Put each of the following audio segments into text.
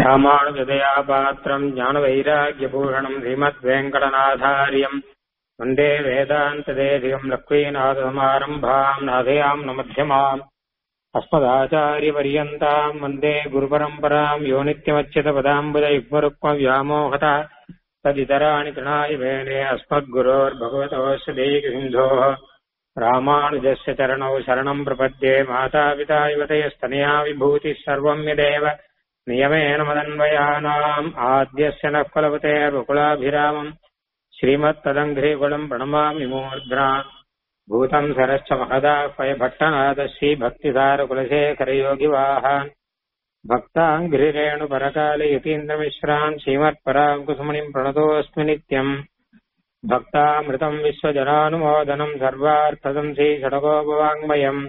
ராமானுஜதயா பாத்திரம் ஞானவைராக்கியபூஷணம் ஸ்ரீமத்வேங்கடநாதாரியம் வந்தே வேதாந்ததேதிகம் லக்ஷ்மீநாதசமாரம்பாம் நாதயாம் நமध्यமாம் अस्मदाचार्यपर्यन्ताम् वन्दे गुरुपरम्पराम् यो नित्यमच्युतपदाम्बुजयुग्मरुक्मव्यामोहत तदितराणि तृणाय वेणे अस्मद्गुरोर्भगवतोऽस्य देयकसिन्धोः रामानुजस्य चरणौ शरणम् प्रपद्ये मातापिता युवतयस्तनया विभूतिः सर्वम् यदेव नियमेन मदन्वयानाम् आद्यस्य नः कुलपतेर्वकुलाभिरामम् श्रीमत्तदङ्घ्रीकुलम् प्रणमामि मूर्ध्ना भूतम् सरश्च महदाह्वय भट्टनादश्री भक्तिसारकुलशेखरयोगिवाहान् भक्ताङ्घ्रिरेणुपरकाले यतीन्द्रमिश्रान् श्रीमत्पराङ्कुसुमणिम् प्रणतोऽस्मि नित्यम् भक्तामृतम् विश्वजनानुमोदनम् सर्वार्थदम् श्रीषडकोपवाङ्मयम्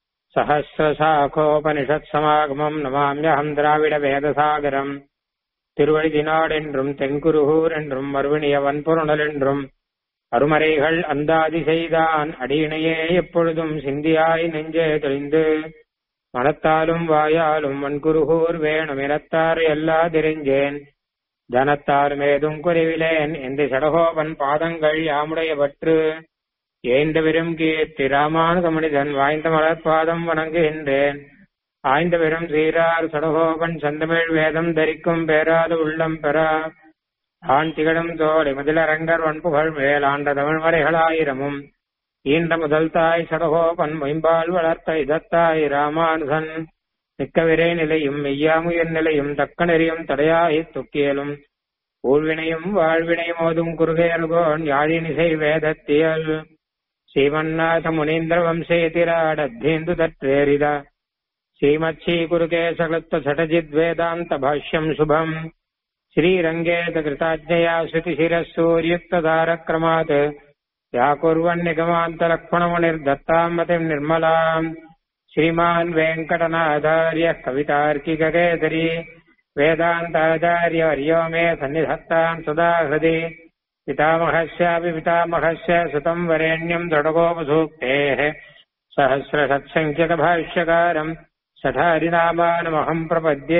सहस्रशाखोपनिषत्समागमम् नमाम्यहम् திராவிடவேதசாகரம் திருவழிதினாடென்றும் தென்குருகூர் என்றும் மறுவினிய வன்பொருணல் என்றும் அருமறைகள் அந்தாதி செய்தான் அடியினையே எப்பொழுதும் சிந்தியாய் நெஞ்சே தெளிந்து மனத்தாலும் வாயாலும் வன்குருகூர் வேணும் இனத்தார் எல்லா தெரிஞ்சேன் தனத்தாலும் ஏதும் குறைவிலேன் எந்த சடகோபன் பாதங்கள் யாமுடைய பற்று ஏந்த பெரும் கீர்த்தி ராமானுக மனிதன் வாய்ந்த மலர்பாதம் வணங்குகின்றேன் ஆய்ந்த பெரும் சீரார் சடகோபன் சந்தமிழ் வேதம் தரிக்கும் பேராத உள்ளம் பெறா ஆண் திகழும் தோழி முதலரங்கர் வன்புகழ் மேலாண்ட தமிழ் மறைகளாயிரமும் ஈண்ட முதல் தாய் சடகோபன் மைம்பால் வளர்த்த இதத்தாய் ராமானுகன் மிக்கவிரே நிலையும் மெய்யாமுயர் நிலையும் தக்க நெறியும் தடையாய் துக்கியலும் ஊழ்வினையும் வாழ்வினையும் ஓதும் குறுகையல்கோன் யாழினிசை வேதத்தியல் ஸ்ரீமன்னாத முனீந்திர வம்சே திராடத்தேந்து தற்றேரித ஸ்ரீமத்ஸ்ரீ குருகேசகத்த சடஜித் வேதாந்த பாஷ்யம் சுபம் श्रीरङ्गेत कृताज्ञया श्रुतिशिरः सूर्युक्तधारक्रमात् या कुर्वन्निगमान्तलक्ष्मणमुनिर्दत्ताम् मतिम् निर्मलाम् श्रीमान् वेङ्कटनाचार्यः कवितार्किककेसरी वेदान्ताचार्यवर्यो मे सन्निधत्ताम् सदा हृदि पितामहस्यापि पितामहस्य सुतम् वरेण्यम् दृढगोपसूक्तेः सहस्रसत्सङ्ख्यकभाष्यकारम् सठारिनामानमहम् प्रपद्ये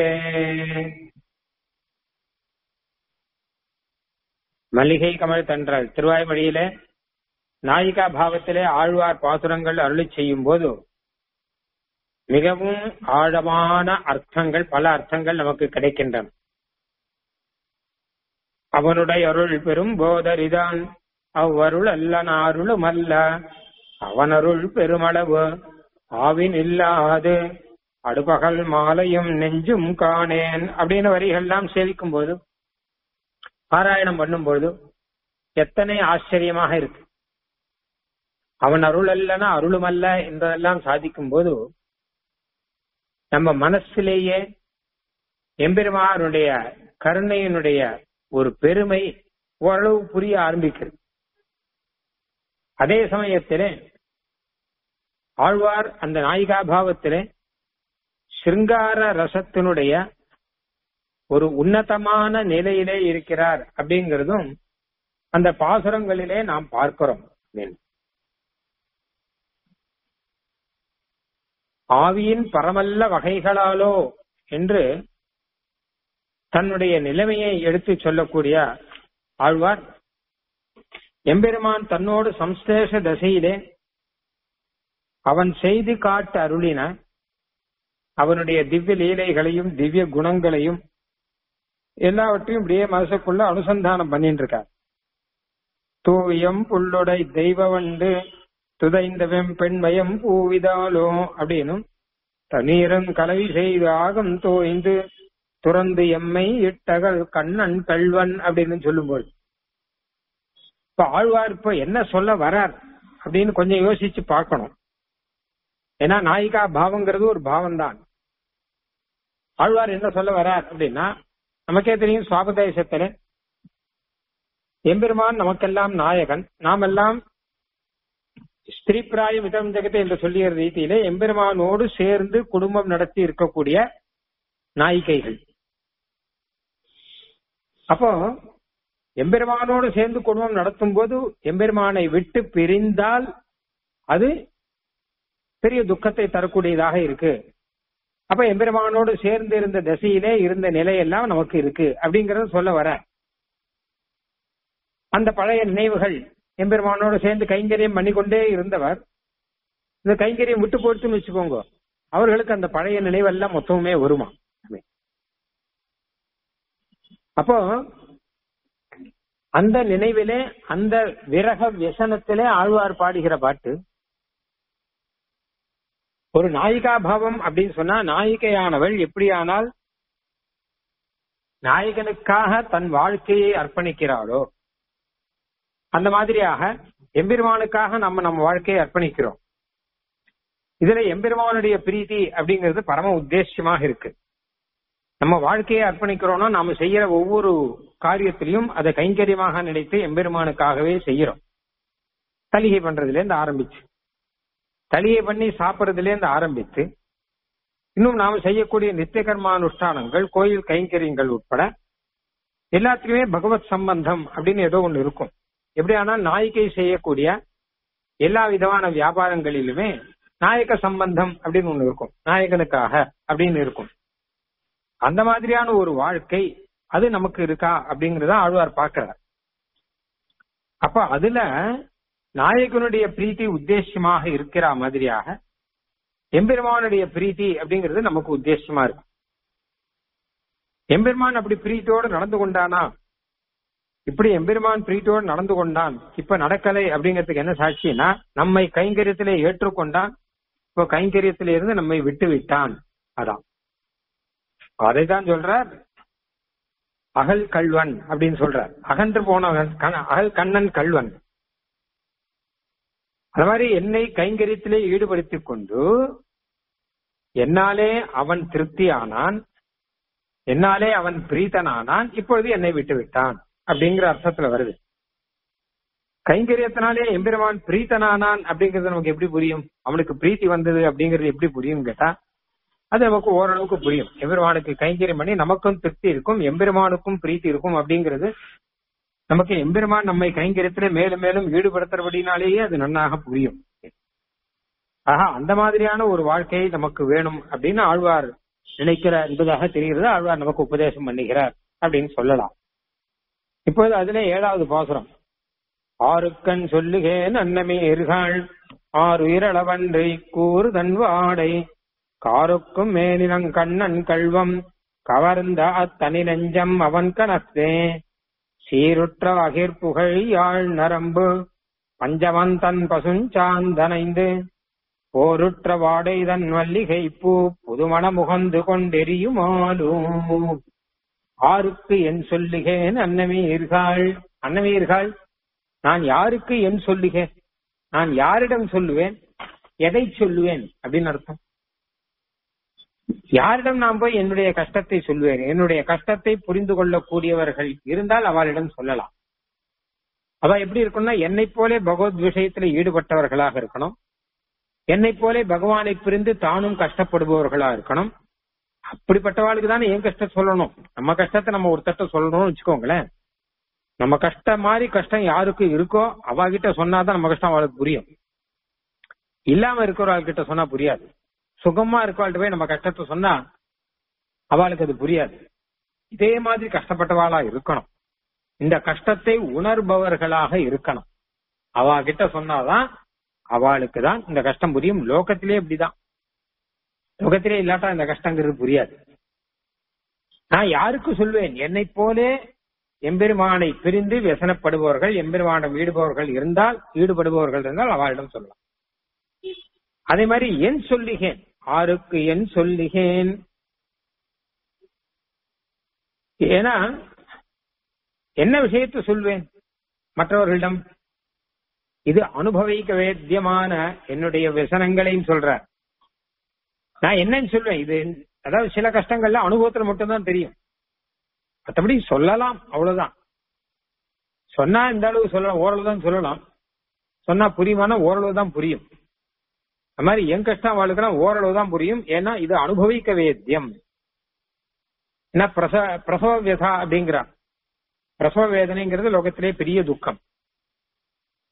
மல்லிகை கமல் தன்றால் திருவாய்மொழியிலே நாயிகா பாவத்திலே ஆழ்வார் பாசுரங்கள் அருளி செய்யும் போது மிகவும் ஆழமான அர்த்தங்கள் பல அர்த்தங்கள் நமக்கு கிடைக்கின்றன அவனுடைய அருள் பெரும் போதரிதான் அவ்வருள் அல்ல நாருளும் அல்ல அவனருள் பெருமளவு ஆவின் இல்லாது அடுபகல் மாலையும் நெஞ்சும் காணேன் அப்படின்னு வரிகள்லாம் சேவிக்கும் போது பாராயணம் பண்ணும்பொழுது எத்தனை ஆச்சரியமாக இருக்கு அவன் அருள் அல்லனா அருளுமல்ல என்றதெல்லாம் சாதிக்கும் போது நம்ம மனசிலேயே எம்பெருமானுடைய கருணையினுடைய ஒரு பெருமை ஓரளவு புரிய ஆரம்பிக்கிறது அதே சமயத்திலே ஆழ்வார் அந்த நாயிகா பாவத்திலே சிருங்கார ரசத்தினுடைய ஒரு உன்னதமான நிலையிலே இருக்கிறார் அப்படிங்கிறதும் அந்த பாசுரங்களிலே நாம் பார்க்கிறோம் ஆவியின் பரமல்ல வகைகளாலோ என்று தன்னுடைய நிலைமையை எடுத்து சொல்லக்கூடிய ஆழ்வார் எம்பெருமான் தன்னோடு சம்ஸ்லேஷ தசையிலே அவன் செய்து காட்டு அருளின அவனுடைய திவ்ய லீலைகளையும் திவ்ய குணங்களையும் எல்லாவற்றையும் இப்படியே மனசுக்குள்ள அனுசந்தானம் பண்ணிட்டு இருக்கார் தூவியம் புல்லுடை தெய்வ வண்டு துதைந்தவெம் பெண்மயம் பூவிதாலோ அப்படின்னும் தண்ணீரம் கலவி செய்து ஆகம் தோய்ந்து துறந்து எம்மை இட்டகள் கண்ணன் கல்வன் அப்படின்னு சொல்லும்போது இப்ப ஆழ்வார் இப்ப என்ன சொல்ல வரார் அப்படின்னு கொஞ்சம் யோசிச்சு பார்க்கணும் ஏன்னா நாயிகா பாவங்கிறது ஒரு பாவம் தான் ஆழ்வார் என்ன சொல்ல வரார் அப்படின்னா நமக்கே தெரியும் சுவாபதேசத்துல எம்பெருமான் நமக்கெல்லாம் நாயகன் நாம் எல்லாம் ஸ்திரீ பிராயம் இதம் ஜெகத்தை என்று சொல்லிய ரீதியிலே எம்பெருமானோடு சேர்ந்து குடும்பம் நடத்தி இருக்கக்கூடிய நாயிகைகள் அப்போ எம்பெருமானோடு சேர்ந்து குடும்பம் நடத்தும் போது எம்பெருமானை விட்டு பிரிந்தால் அது பெரிய துக்கத்தை தரக்கூடியதாக இருக்கு அப்ப எம்பெருமானோடு சேர்ந்து இருந்த தசையிலே இருந்த நிலையெல்லாம் நமக்கு இருக்கு அப்படிங்கறத சொல்ல வர அந்த பழைய நினைவுகள் எம்பெருமானோடு சேர்ந்து கைங்கரியம் பண்ணிக்கொண்டே இருந்தவர் இந்த கைங்கரியம் விட்டு போட்டுன்னு வச்சுக்கோங்க அவர்களுக்கு அந்த பழைய நினைவெல்லாம் மொத்தமுமே வருமா அப்போ அந்த நினைவிலே அந்த விரக வியசனத்திலே ஆழ்வார் பாடுகிற பாட்டு ஒரு நாயிகா பாவம் அப்படின்னு சொன்னா நாயிகையானவள் எப்படியானால் நாயகனுக்காக தன் வாழ்க்கையை அர்ப்பணிக்கிறாளோ அந்த மாதிரியாக எம்பெருமானுக்காக நம்ம நம்ம வாழ்க்கையை அர்ப்பணிக்கிறோம் இதுல எம்பெருமானுடைய பிரீத்தி அப்படிங்கிறது பரம உத்தேசியமாக இருக்கு நம்ம வாழ்க்கையை அர்ப்பணிக்கிறோம்னா நாம செய்யற ஒவ்வொரு காரியத்திலையும் அதை கைங்கரியமாக நினைத்து எம்பெருமானுக்காகவே செய்யறோம் தலிகை பண்றதுல இருந்து ஆரம்பிச்சு தலிகை பண்ணி சாப்பிட்றதுல இருந்து ஆரம்பித்து இன்னும் நாம செய்யக்கூடிய நித்திய கர்மானுஷ்டானங்கள் கோயில் கைங்கரியங்கள் உட்பட எல்லாத்துலயுமே பகவத் சம்பந்தம் அப்படின்னு ஏதோ ஒண்ணு இருக்கும் எப்படியானால் நாயிகை செய்யக்கூடிய எல்லா விதமான வியாபாரங்களிலுமே நாயக சம்பந்தம் அப்படின்னு ஒண்ணு இருக்கும் நாயகனுக்காக அப்படின்னு இருக்கும் அந்த மாதிரியான ஒரு வாழ்க்கை அது நமக்கு இருக்கா அப்படிங்கறத ஆழ்வார் பார்க்கிறார் அப்ப அதுல நாயகனுடைய பிரீத்தி உத்தேசியமாக இருக்கிற மாதிரியாக எம்பெருமானுடைய பிரீத்தி அப்படிங்கிறது நமக்கு உத்தேசமா இருக்கு எம்பெருமான் அப்படி பிரீத்தியோடு நடந்து கொண்டானா இப்படி எம்பெருமான் பிரீத்தியோடு நடந்து கொண்டான் இப்ப நடக்கலை அப்படிங்கிறதுக்கு என்ன சாட்சினா நம்மை கைங்கரியத்திலே ஏற்றுக்கொண்டான் இப்போ கைங்கரியத்தில இருந்து நம்மை விட்டு விட்டான் அதான் அதைதான் சொல்றார் அகல் கல்வன் அப்படின்னு சொல்றார் அகன்று போனவன் அகல் கண்ணன் கல்வன் அது மாதிரி என்னை கைங்கரியத்திலே ஈடுபடுத்திக் கொண்டு என்னாலே அவன் திருப்தி ஆனான் என்னாலே அவன் பிரீத்தனானான் இப்பொழுது என்னை விட்டு விட்டான் அப்படிங்கிற அர்த்தத்துல வருது கைங்கரியத்தினாலே எம்பெருமான் பிரீத்தனானான் அப்படிங்கிறது நமக்கு எப்படி புரியும் அவனுக்கு பிரீத்தி வந்தது அப்படிங்கிறது எப்படி புரியும் கேட்டா அது நமக்கு ஓரளவுக்கு புரியும் எம்பெருமானுக்கு கைங்கரியம் பண்ணி நமக்கும் திருப்தி இருக்கும் எம்பெருமானுக்கும் பிரீத்தி இருக்கும் அப்படிங்கிறது நமக்கு எம்பெருமான் நம்மை கைங்கரியத்திலே மேலும் மேலும் ஈடுபடுத்துறபடினாலேயே அது நன்னாக புரியும் ஆக அந்த மாதிரியான ஒரு வாழ்க்கையை நமக்கு வேணும் அப்படின்னு ஆழ்வார் நினைக்கிறார் என்பதாக தெரிகிறது ஆழ்வார் நமக்கு உபதேசம் பண்ணுகிறார் அப்படின்னு சொல்லலாம் இப்போது அதுல ஏழாவது பாசுரம் ஆறுக்கண் சொல்லுகேன் அன்னமே இருகாள் ஆறு இரளவன்றை கூறு தன் வாடை காருக்கும் மேலினங் கண்ணன் கல்வம் கவர்ந்த அத்தனி நெஞ்சம் அவன் கணத்தே சீருற்ற அகிர்புகழ் யாழ் நரம்பு பஞ்சவன் தன் பசுஞ்சாந்தனைந்து போருற்ற வாடை தன் மல்லிகை பூ புதுமண முகந்து கொண்டெரியுமாலும் ஆருக்கு என் சொல்லுகேன் அன்னமீர்கள் அன்னமீர்கள் நான் யாருக்கு என் சொல்லுகேன் நான் யாரிடம் சொல்லுவேன் எதை சொல்லுவேன் அப்படின்னு அர்த்தம் யாரிடம் நான் போய் என்னுடைய கஷ்டத்தை சொல்லுவேன் என்னுடைய கஷ்டத்தை புரிந்து கொள்ளக்கூடியவர்கள் இருந்தால் அவளிடம் சொல்லலாம் அவ எப்படி இருக்கும்னா என்னை போலே பகவத் விஷயத்துல ஈடுபட்டவர்களாக இருக்கணும் என்னை போலே பகவானை பிரிந்து தானும் கஷ்டப்படுபவர்களா இருக்கணும் அப்படிப்பட்டவாளுக்கு தானே என் கஷ்டம் சொல்லணும் நம்ம கஷ்டத்தை நம்ம ஒருத்தட்ட சொல்லணும்னு வச்சுக்கோங்களேன் நம்ம கஷ்டம் மாதிரி கஷ்டம் யாருக்கு இருக்கோ அவகிட்ட சொன்னாதான் நம்ம கஷ்டம் அவளுக்கு புரியும் இல்லாம இருக்கிறவள்கிட்ட சொன்னா புரியாது சுகமா இருக்கவாள்கிட்ட போய் நம்ம கஷ்டத்தை சொன்னா அவளுக்கு அது புரியாது இதே மாதிரி கஷ்டப்பட்டவாளா இருக்கணும் இந்த கஷ்டத்தை உணர்பவர்களாக இருக்கணும் அவ கிட்ட சொன்னாதான் அவளுக்கு தான் இந்த கஷ்டம் புரியும் லோகத்திலே இப்படிதான் லோகத்திலே இல்லாட்டா இந்த கஷ்டங்கிறது புரியாது நான் யாருக்கு சொல்வேன் என்னை போலே எம்பெருமானை பிரிந்து व्यசனப்படுபவர்கள் எம்பெருமானம் ஈடுபவர்கள் இருந்தால் ஈடுபடுபவர்கள் இருந்தால் அவளிடம் சொல்லலாம் அதே மாதிரி என் சொல்லுகேன் ஆருக்கு என் சொல்லுகேன் ஏன்னா என்ன விஷயத்தை சொல்வேன் மற்றவர்களிடம் இது அனுபவிக்க வேத்தியமான என்னுடைய விசனங்களையும் சொல்ற நான் என்னன்னு சொல்வேன் இது அதாவது சில கஷ்டங்கள்ல அனுபவத்துல மட்டும்தான் தெரியும் மற்றபடி சொல்லலாம் அவ்வளவுதான் சொன்னா இந்த அளவு சொல்லலாம் ஓரளவு தான் சொல்லலாம் சொன்னா புரியுமானா ஓரளவு தான் புரியும் அது மாதிரி என் கஷ்டம் வாழ்க்கெல்லாம் ஓரளவு தான் புரியும் ஏன்னா இது அனுபவிக்க வேத்தியம் ஏன்னா பிரசவ பிரசவ வியதா அப்படிங்கிறா பிரசவ வேதனைங்கிறது லோகத்திலே பெரிய துக்கம்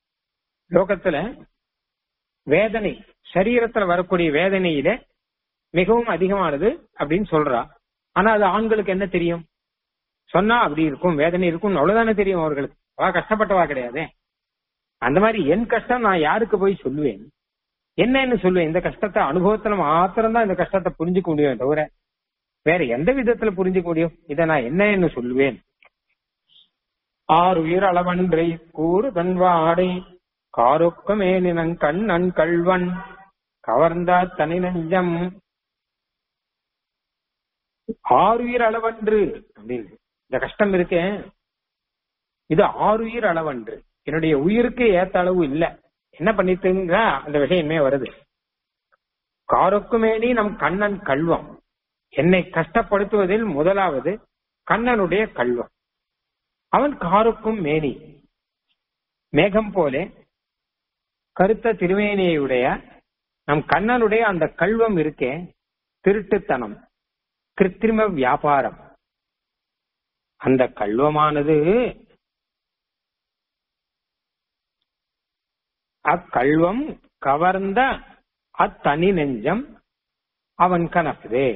லோகத்துல வேதனை சரீரத்துல வரக்கூடிய வேதனையில மிகவும் அதிகமானது அப்படின்னு சொல்றா ஆனா அது ஆண்களுக்கு என்ன தெரியும் சொன்னா அப்படி இருக்கும் வேதனை இருக்கும் அவ்வளவுதானே தெரியும் அவர்களுக்கு அவ கஷ்டப்பட்டவா கிடையாதே அந்த மாதிரி என் கஷ்டம் நான் யாருக்கு போய் சொல்லுவேன் என்னன்னு சொல்லுவேன் இந்த கஷ்டத்தை அனுபவத்துல மாத்திரம்தான் இந்த கஷ்டத்தை புரிஞ்சுக்க முடியும் தவிர வேற எந்த விதத்துல புரிஞ்சுக்க முடியும் இதை நான் என்னன்னு சொல்லுவேன் ஆறு உயிர் அளவன்றை கூறு தன்வாடை காரொக்கமேனினன் கண்ணன் கள்வன் கவர்ந்தா தனி நெஞ்சம் ஆறுயிர் அளவன்று அப்படின்னு இந்த கஷ்டம் இருக்கேன் இது ஆறுயிர் அளவன்று என்னுடைய உயிருக்கு ஏத்த அளவு இல்ல என்ன பண்ணிட்டுங்க அந்த விஷயமே வருது காரொக்குமேனி நம் கண்ணன் கல்வம் என்னை கஷ்டப்படுத்துவதில் முதலாவது கண்ணனுடைய கல்வம் அவன் காருக்கும் மேனி மேகம் போலே கருத்த திருமேனியுடைய நம் கண்ணனுடைய அந்த கல்வம் இருக்கே திருட்டுத்தனம் கிருத்திரிம வியாபாரம் அந்த கல்வமானது அக்கல்வம் கவர்ந்த அத்தனி நெஞ்சம் அவன் கணக்குதே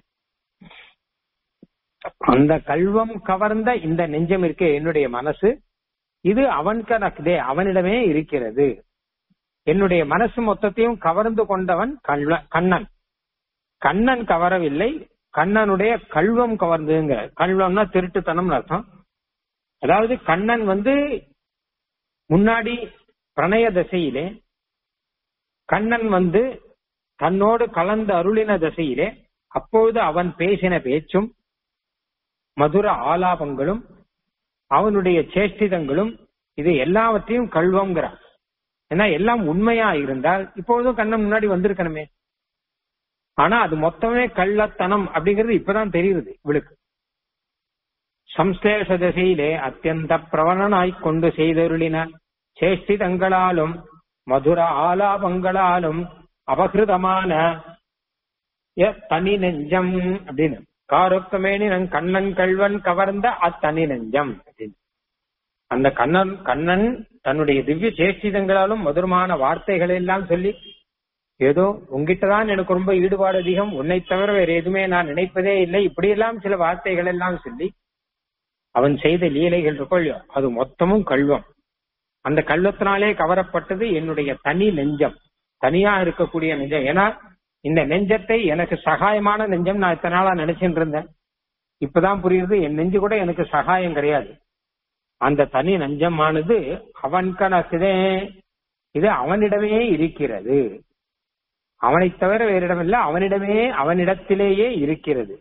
அந்த கல்வம் கவர்ந்த இந்த நெஞ்சம் இருக்கே என்னுடைய மனசு இது அவன் கணக்குதே அவனிடமே இருக்கிறது என்னுடைய மனசு மொத்தத்தையும் கவர்ந்து கொண்டவன் கல்வ கண்ணன் கண்ணன் கவரவில்லை கண்ணனுடைய கல்வம் கவர்ந்துங்க கல்வம்னா திருட்டுத்தனம்னு அர்த்தம் அதாவது கண்ணன் வந்து முன்னாடி பிரணய தசையிலே கண்ணன் வந்து தன்னோடு கலந்து அருளின தசையிலே அப்பொழுது அவன் பேசின பேச்சும் மதுர ஆலாபங்களும் அவனுடைய சேஷ்டிதங்களும் இது எல்லாவற்றையும் கல்வங்கிறான் ஏன்னா எல்லாம் உண்மையா இருந்தால் இப்பொழுதும் கண்ணன் முன்னாடி வந்திருக்கணுமே ஆனா அது மொத்தமே கள்ளத்தனம் அப்படிங்கிறது இப்பதான் தெரியுது இவளுக்கு சம்ஸ்லேஷ தசையிலே அத்தியந்த பிரவணனாய் கொண்டு செய்தருளின சேஷ்டிதங்களாலும் மதுர ஆலாபங்களாலும் அபகிருதமான தனி நெஞ்சம் அப்படின்னு காரொக்கமேனி நன் கண்ணன் கல்வன் கவர்ந்த அத்தனி நெஞ்சம் அப்படின்னு அந்த கண்ணன் கண்ணன் தன்னுடைய திவ்ய சேஷ்டிதங்களாலும் மதுரமான வார்த்தைகளை எல்லாம் சொல்லி ஏதோ உங்ககிட்டதான் எனக்கு ரொம்ப ஈடுபாடு அதிகம் உன்னை தவிர வேற எதுவுமே நான் நினைப்பதே இல்லை இப்படியெல்லாம் சில வார்த்தைகள் எல்லாம் சொல்லி அவன் செய்த லீலைகள் இருக்கொள்ளியோ அது மொத்தமும் கல்வம் அந்த கல்வத்தினாலே கவரப்பட்டது என்னுடைய தனி நெஞ்சம் தனியா இருக்கக்கூடிய நெஞ்சம் ஏன்னா இந்த நெஞ்சத்தை எனக்கு சகாயமான நெஞ்சம் நான் இத்தனை நாளா நினைச்சிட்டு இருந்தேன் இப்பதான் புரியுது என் நெஞ்சு கூட எனக்கு சகாயம் கிடையாது அந்த தனி நெஞ்சமானது அவன் கணக்குதே இது அவனிடமே இருக்கிறது அவனை தவிர வேறிடமில்ல அவனிடமே அவனிடத்திலேயே இருக்கிறது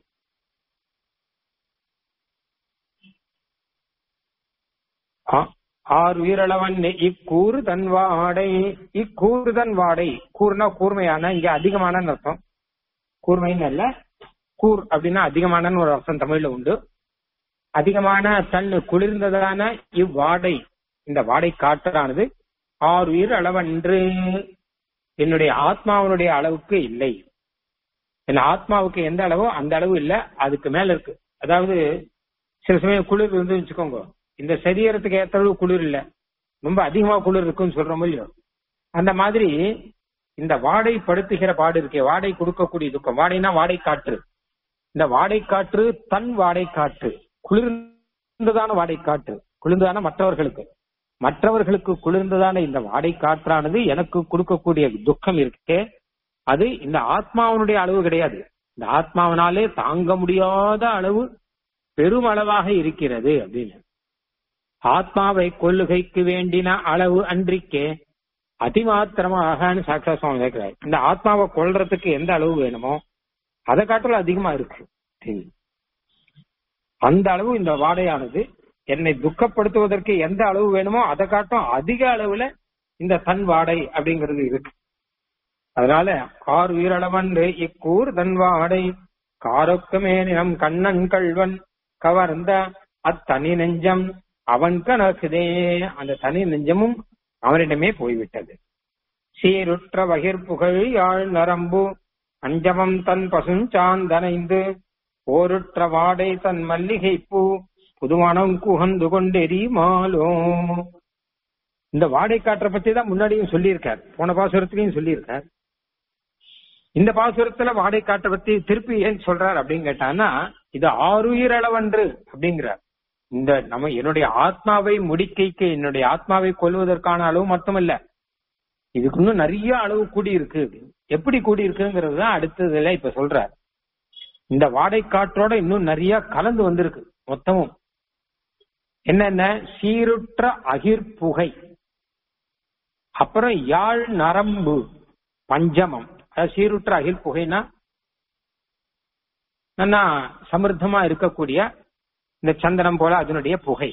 ஆறு உயிரளவன் இக்கூறு தன் வாடை இக்கூறு தன் வாடை கூறுனா கூர்மையான இங்க அதிகமான அர்த்தம் கூர்மைன்னு அல்ல கூர் அப்படின்னா அதிகமான ஒரு அர்த்தம் தமிழ்ல உண்டு அதிகமான தன் குளிர்ந்ததான இவ்வாடை இந்த வாடை காற்றானது ஆறு உயிர் அளவன்று என்னுடைய ஆத்மாவனுடைய அளவுக்கு இல்லை என் ஆத்மாவுக்கு எந்த அளவோ அந்த அளவு இல்ல அதுக்கு மேல இருக்கு அதாவது சில சமயம் குளிர் இருந்து வச்சுக்கோங்க இந்த சரீரத்துக்கு ஏற்ற அளவு குளிர் இல்ல ரொம்ப அதிகமா குளிர் இருக்குன்னு சொல்றோம் இல்லையோ அந்த மாதிரி இந்த வாடை படுத்துகிற பாடு இருக்கே வாடை கொடுக்கக்கூடிய துக்கம் வாடைனா வாடை காற்று இந்த வாடை காற்று தன் வாடை காற்று குளிர்ந்ததான வாடை காற்று குளிர்ந்ததான மற்றவர்களுக்கு மற்றவர்களுக்கு குளிர்ந்ததான இந்த வாடை காற்றானது எனக்கு கொடுக்கக்கூடிய துக்கம் இருக்கே அது இந்த ஆத்மாவனுடைய அளவு கிடையாது இந்த ஆத்மாவனாலே தாங்க முடியாத அளவு பெருமளவாக இருக்கிறது அப்படின்னு ஆத்மாவை கொள்ளுகைக்கு வேண்டின அளவு அன்றிக்கே அதிமாத்திரமாக சாட்சா சுவாமி கேட்கிறார் இந்த ஆத்மாவை கொள்றதுக்கு எந்த அளவு வேணுமோ அதை காட்டிலும் அதிகமா இருக்கு அந்த அளவு இந்த வாடையானது என்னை துக்கப்படுத்துவதற்கு எந்த அளவு வேணுமோ அதை காட்டும் அதிக அளவுல இந்த தன் வாடை அப்படிங்கிறது இருக்கு அதனால கார் உயிரளவன் இக்கூர் தன் வாடை காரொக்கமே நம் கண்ணன் கள்வன் கவர்ந்த அத்தனி நெஞ்சம் அவன் கணக்குதே அந்த தனி நெஞ்சமும் அவனிடமே போய்விட்டது சீருற்ற வகிர் புகழ் யாழ் நரம்பு அஞ்சமம் தன் பசுஞ்சாந்தனைந்து ஓருற்ற வாடை தன் மல்லிகை பூ புதுமணம் குகந்து கொண்டெறி மாலோ இந்த வாடை காற்றை பத்தி தான் முன்னாடியும் சொல்லியிருக்கார் போன பாசுரத்திலையும் சொல்லியிருக்கார் இந்த பாசுரத்துல வாடை காட்டை பத்தி திருப்பி ஏன் சொல்றார் அப்படின்னு கேட்டான்னா இது ஆறுயிர் அளவன்று அப்படிங்கிறார் இந்த நம்ம என்னுடைய ஆத்மாவை முடிக்கைக்கு என்னுடைய ஆத்மாவை கொல்வதற்கான அளவு மட்டுமல்ல இதுக்கு இன்னும் நிறைய அளவு கூடி இருக்கு எப்படி கூடி இருக்குங்கிறது தான் அடுத்ததுல இப்ப சொல்றார் இந்த வாடை காற்றோட இன்னும் நிறைய கலந்து வந்திருக்கு மொத்தமும் என்னென்ன சீருற்ற அகிர்புகை அப்புறம் யாழ் நரம்பு பஞ்சமம் அதாவது சீருற்ற அகில் புகைனா நல்லா சமிருத்தமா இருக்கக்கூடிய இந்த சந்தனம் போல அதனுடைய புகை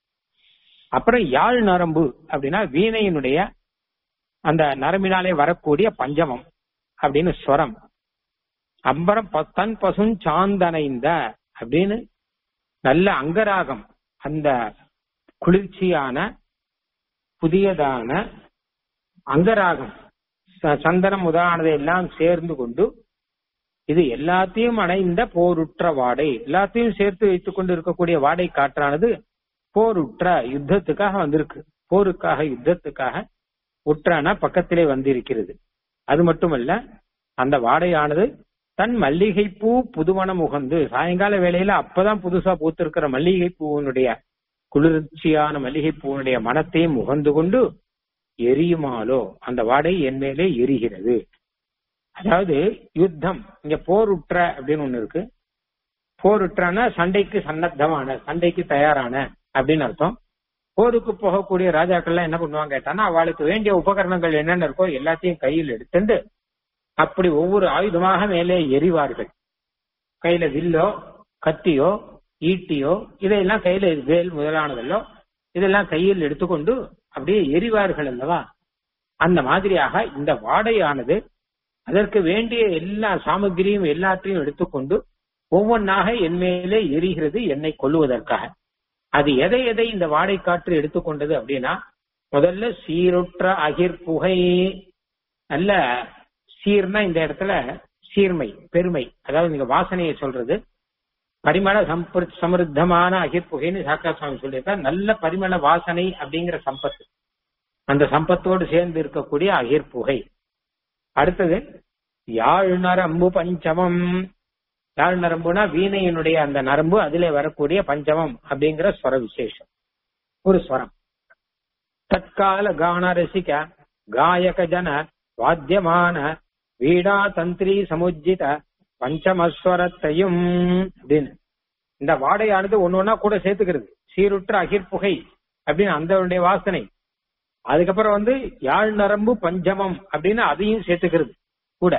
அப்புறம் யாழ் நரம்பு அப்படின்னா வீணையினுடைய அந்த நரம்பினாலே வரக்கூடிய பஞ்சமம் அப்படின்னு ஸ்வரம் அப்புறம் தன் பசும் சாந்தனைந்த அப்படின்னு நல்ல அங்கராகம் அந்த குளிர்ச்சியான புதியதான அங்கராகம் சந்தனம் முதலானதை எல்லாம் சேர்ந்து கொண்டு இது எல்லாத்தையும் அடைந்த போருற்ற வாடை எல்லாத்தையும் சேர்த்து வைத்துக் கொண்டு இருக்கக்கூடிய வாடை காற்றானது போருற்ற யுத்தத்துக்காக வந்திருக்கு போருக்காக யுத்தத்துக்காக உற்றான பக்கத்திலே வந்திருக்கிறது அது மட்டுமல்ல அந்த வாடையானது தன் மல்லிகை பூ புதுமணம் உகந்து சாயங்கால வேளையில அப்பதான் புதுசா பூத்திருக்கிற மல்லிகை பூவினுடைய குளிர்ச்சியான மல்லிகை பூவினுடைய மனத்தையும் உகந்து கொண்டு எரியுமாலோ அந்த வாடை என் மேலே எரிகிறது அதாவது யுத்தம் இங்க போருற்ற அப்படின்னு ஒண்ணு இருக்கு போருற்றான சண்டைக்கு சன்னத்தமான சண்டைக்கு தயாரான அப்படின்னு அர்த்தம் போருக்கு போகக்கூடிய ராஜாக்கள்லாம் என்ன பண்ணுவாங்க கேட்டானா அவளுக்கு வேண்டிய உபகரணங்கள் என்னென்ன இருக்கோ எல்லாத்தையும் கையில் எடுத்துட்டு அப்படி ஒவ்வொரு ஆயுதமாக மேலே எரிவார்கள் கையில வில்லோ கத்தியோ ஈட்டியோ இதையெல்லாம் கையில வேல் முதலானதல்லோ இதெல்லாம் கையில் எடுத்துக்கொண்டு அப்படியே எரிவார்கள் அல்லவா அந்த மாதிரியாக இந்த வாடையானது அதற்கு வேண்டிய எல்லா சாமகிரியும் எல்லாத்தையும் எடுத்துக்கொண்டு ஒவ்வொன்றாக என் மேலே எரிகிறது என்னை கொல்லுவதற்காக அது எதை எதை இந்த வாடை காற்று எடுத்துக்கொண்டது அப்படின்னா முதல்ல சீருற்ற அகிர் புகை நல்ல சீர்னா இந்த இடத்துல சீர்மை பெருமை அதாவது நீங்க வாசனையை சொல்றது பரிமள சம்பு சமிருத்தமான அகிர் புகைன்னு சாக்கா சுவாமி சொல்லியிருக்கார் நல்ல பரிமள வாசனை அப்படிங்கிற சம்பத்து அந்த சம்பத்தோடு சேர்ந்து இருக்கக்கூடிய அகிர் புகை அடுத்தது யாழ் நரம்பு பஞ்சமம் யாழ் நரம்புனா வீணையினுடைய அந்த நரம்பு அதிலே வரக்கூடிய பஞ்சமம் அப்படிங்கிற ஸ்வர விசேஷம் ஒரு ஸ்வரம் தற்கால கான ரசிக காயக ஜன வாத்தியமான வீடா தந்திரி சமுஜித பஞ்சமஸ்வரத்தையும் அப்படின்னு இந்த வாடையானது ஒன்னு ஒன்னா கூட சேர்த்துக்கிறது சீருற்ற அகிர்புகை அப்படின்னு அந்த வாசனை அதுக்கப்புறம் வந்து யாழ் நரம்பு பஞ்சமம் அப்படின்னு அதையும் சேர்த்துக்கிறது கூட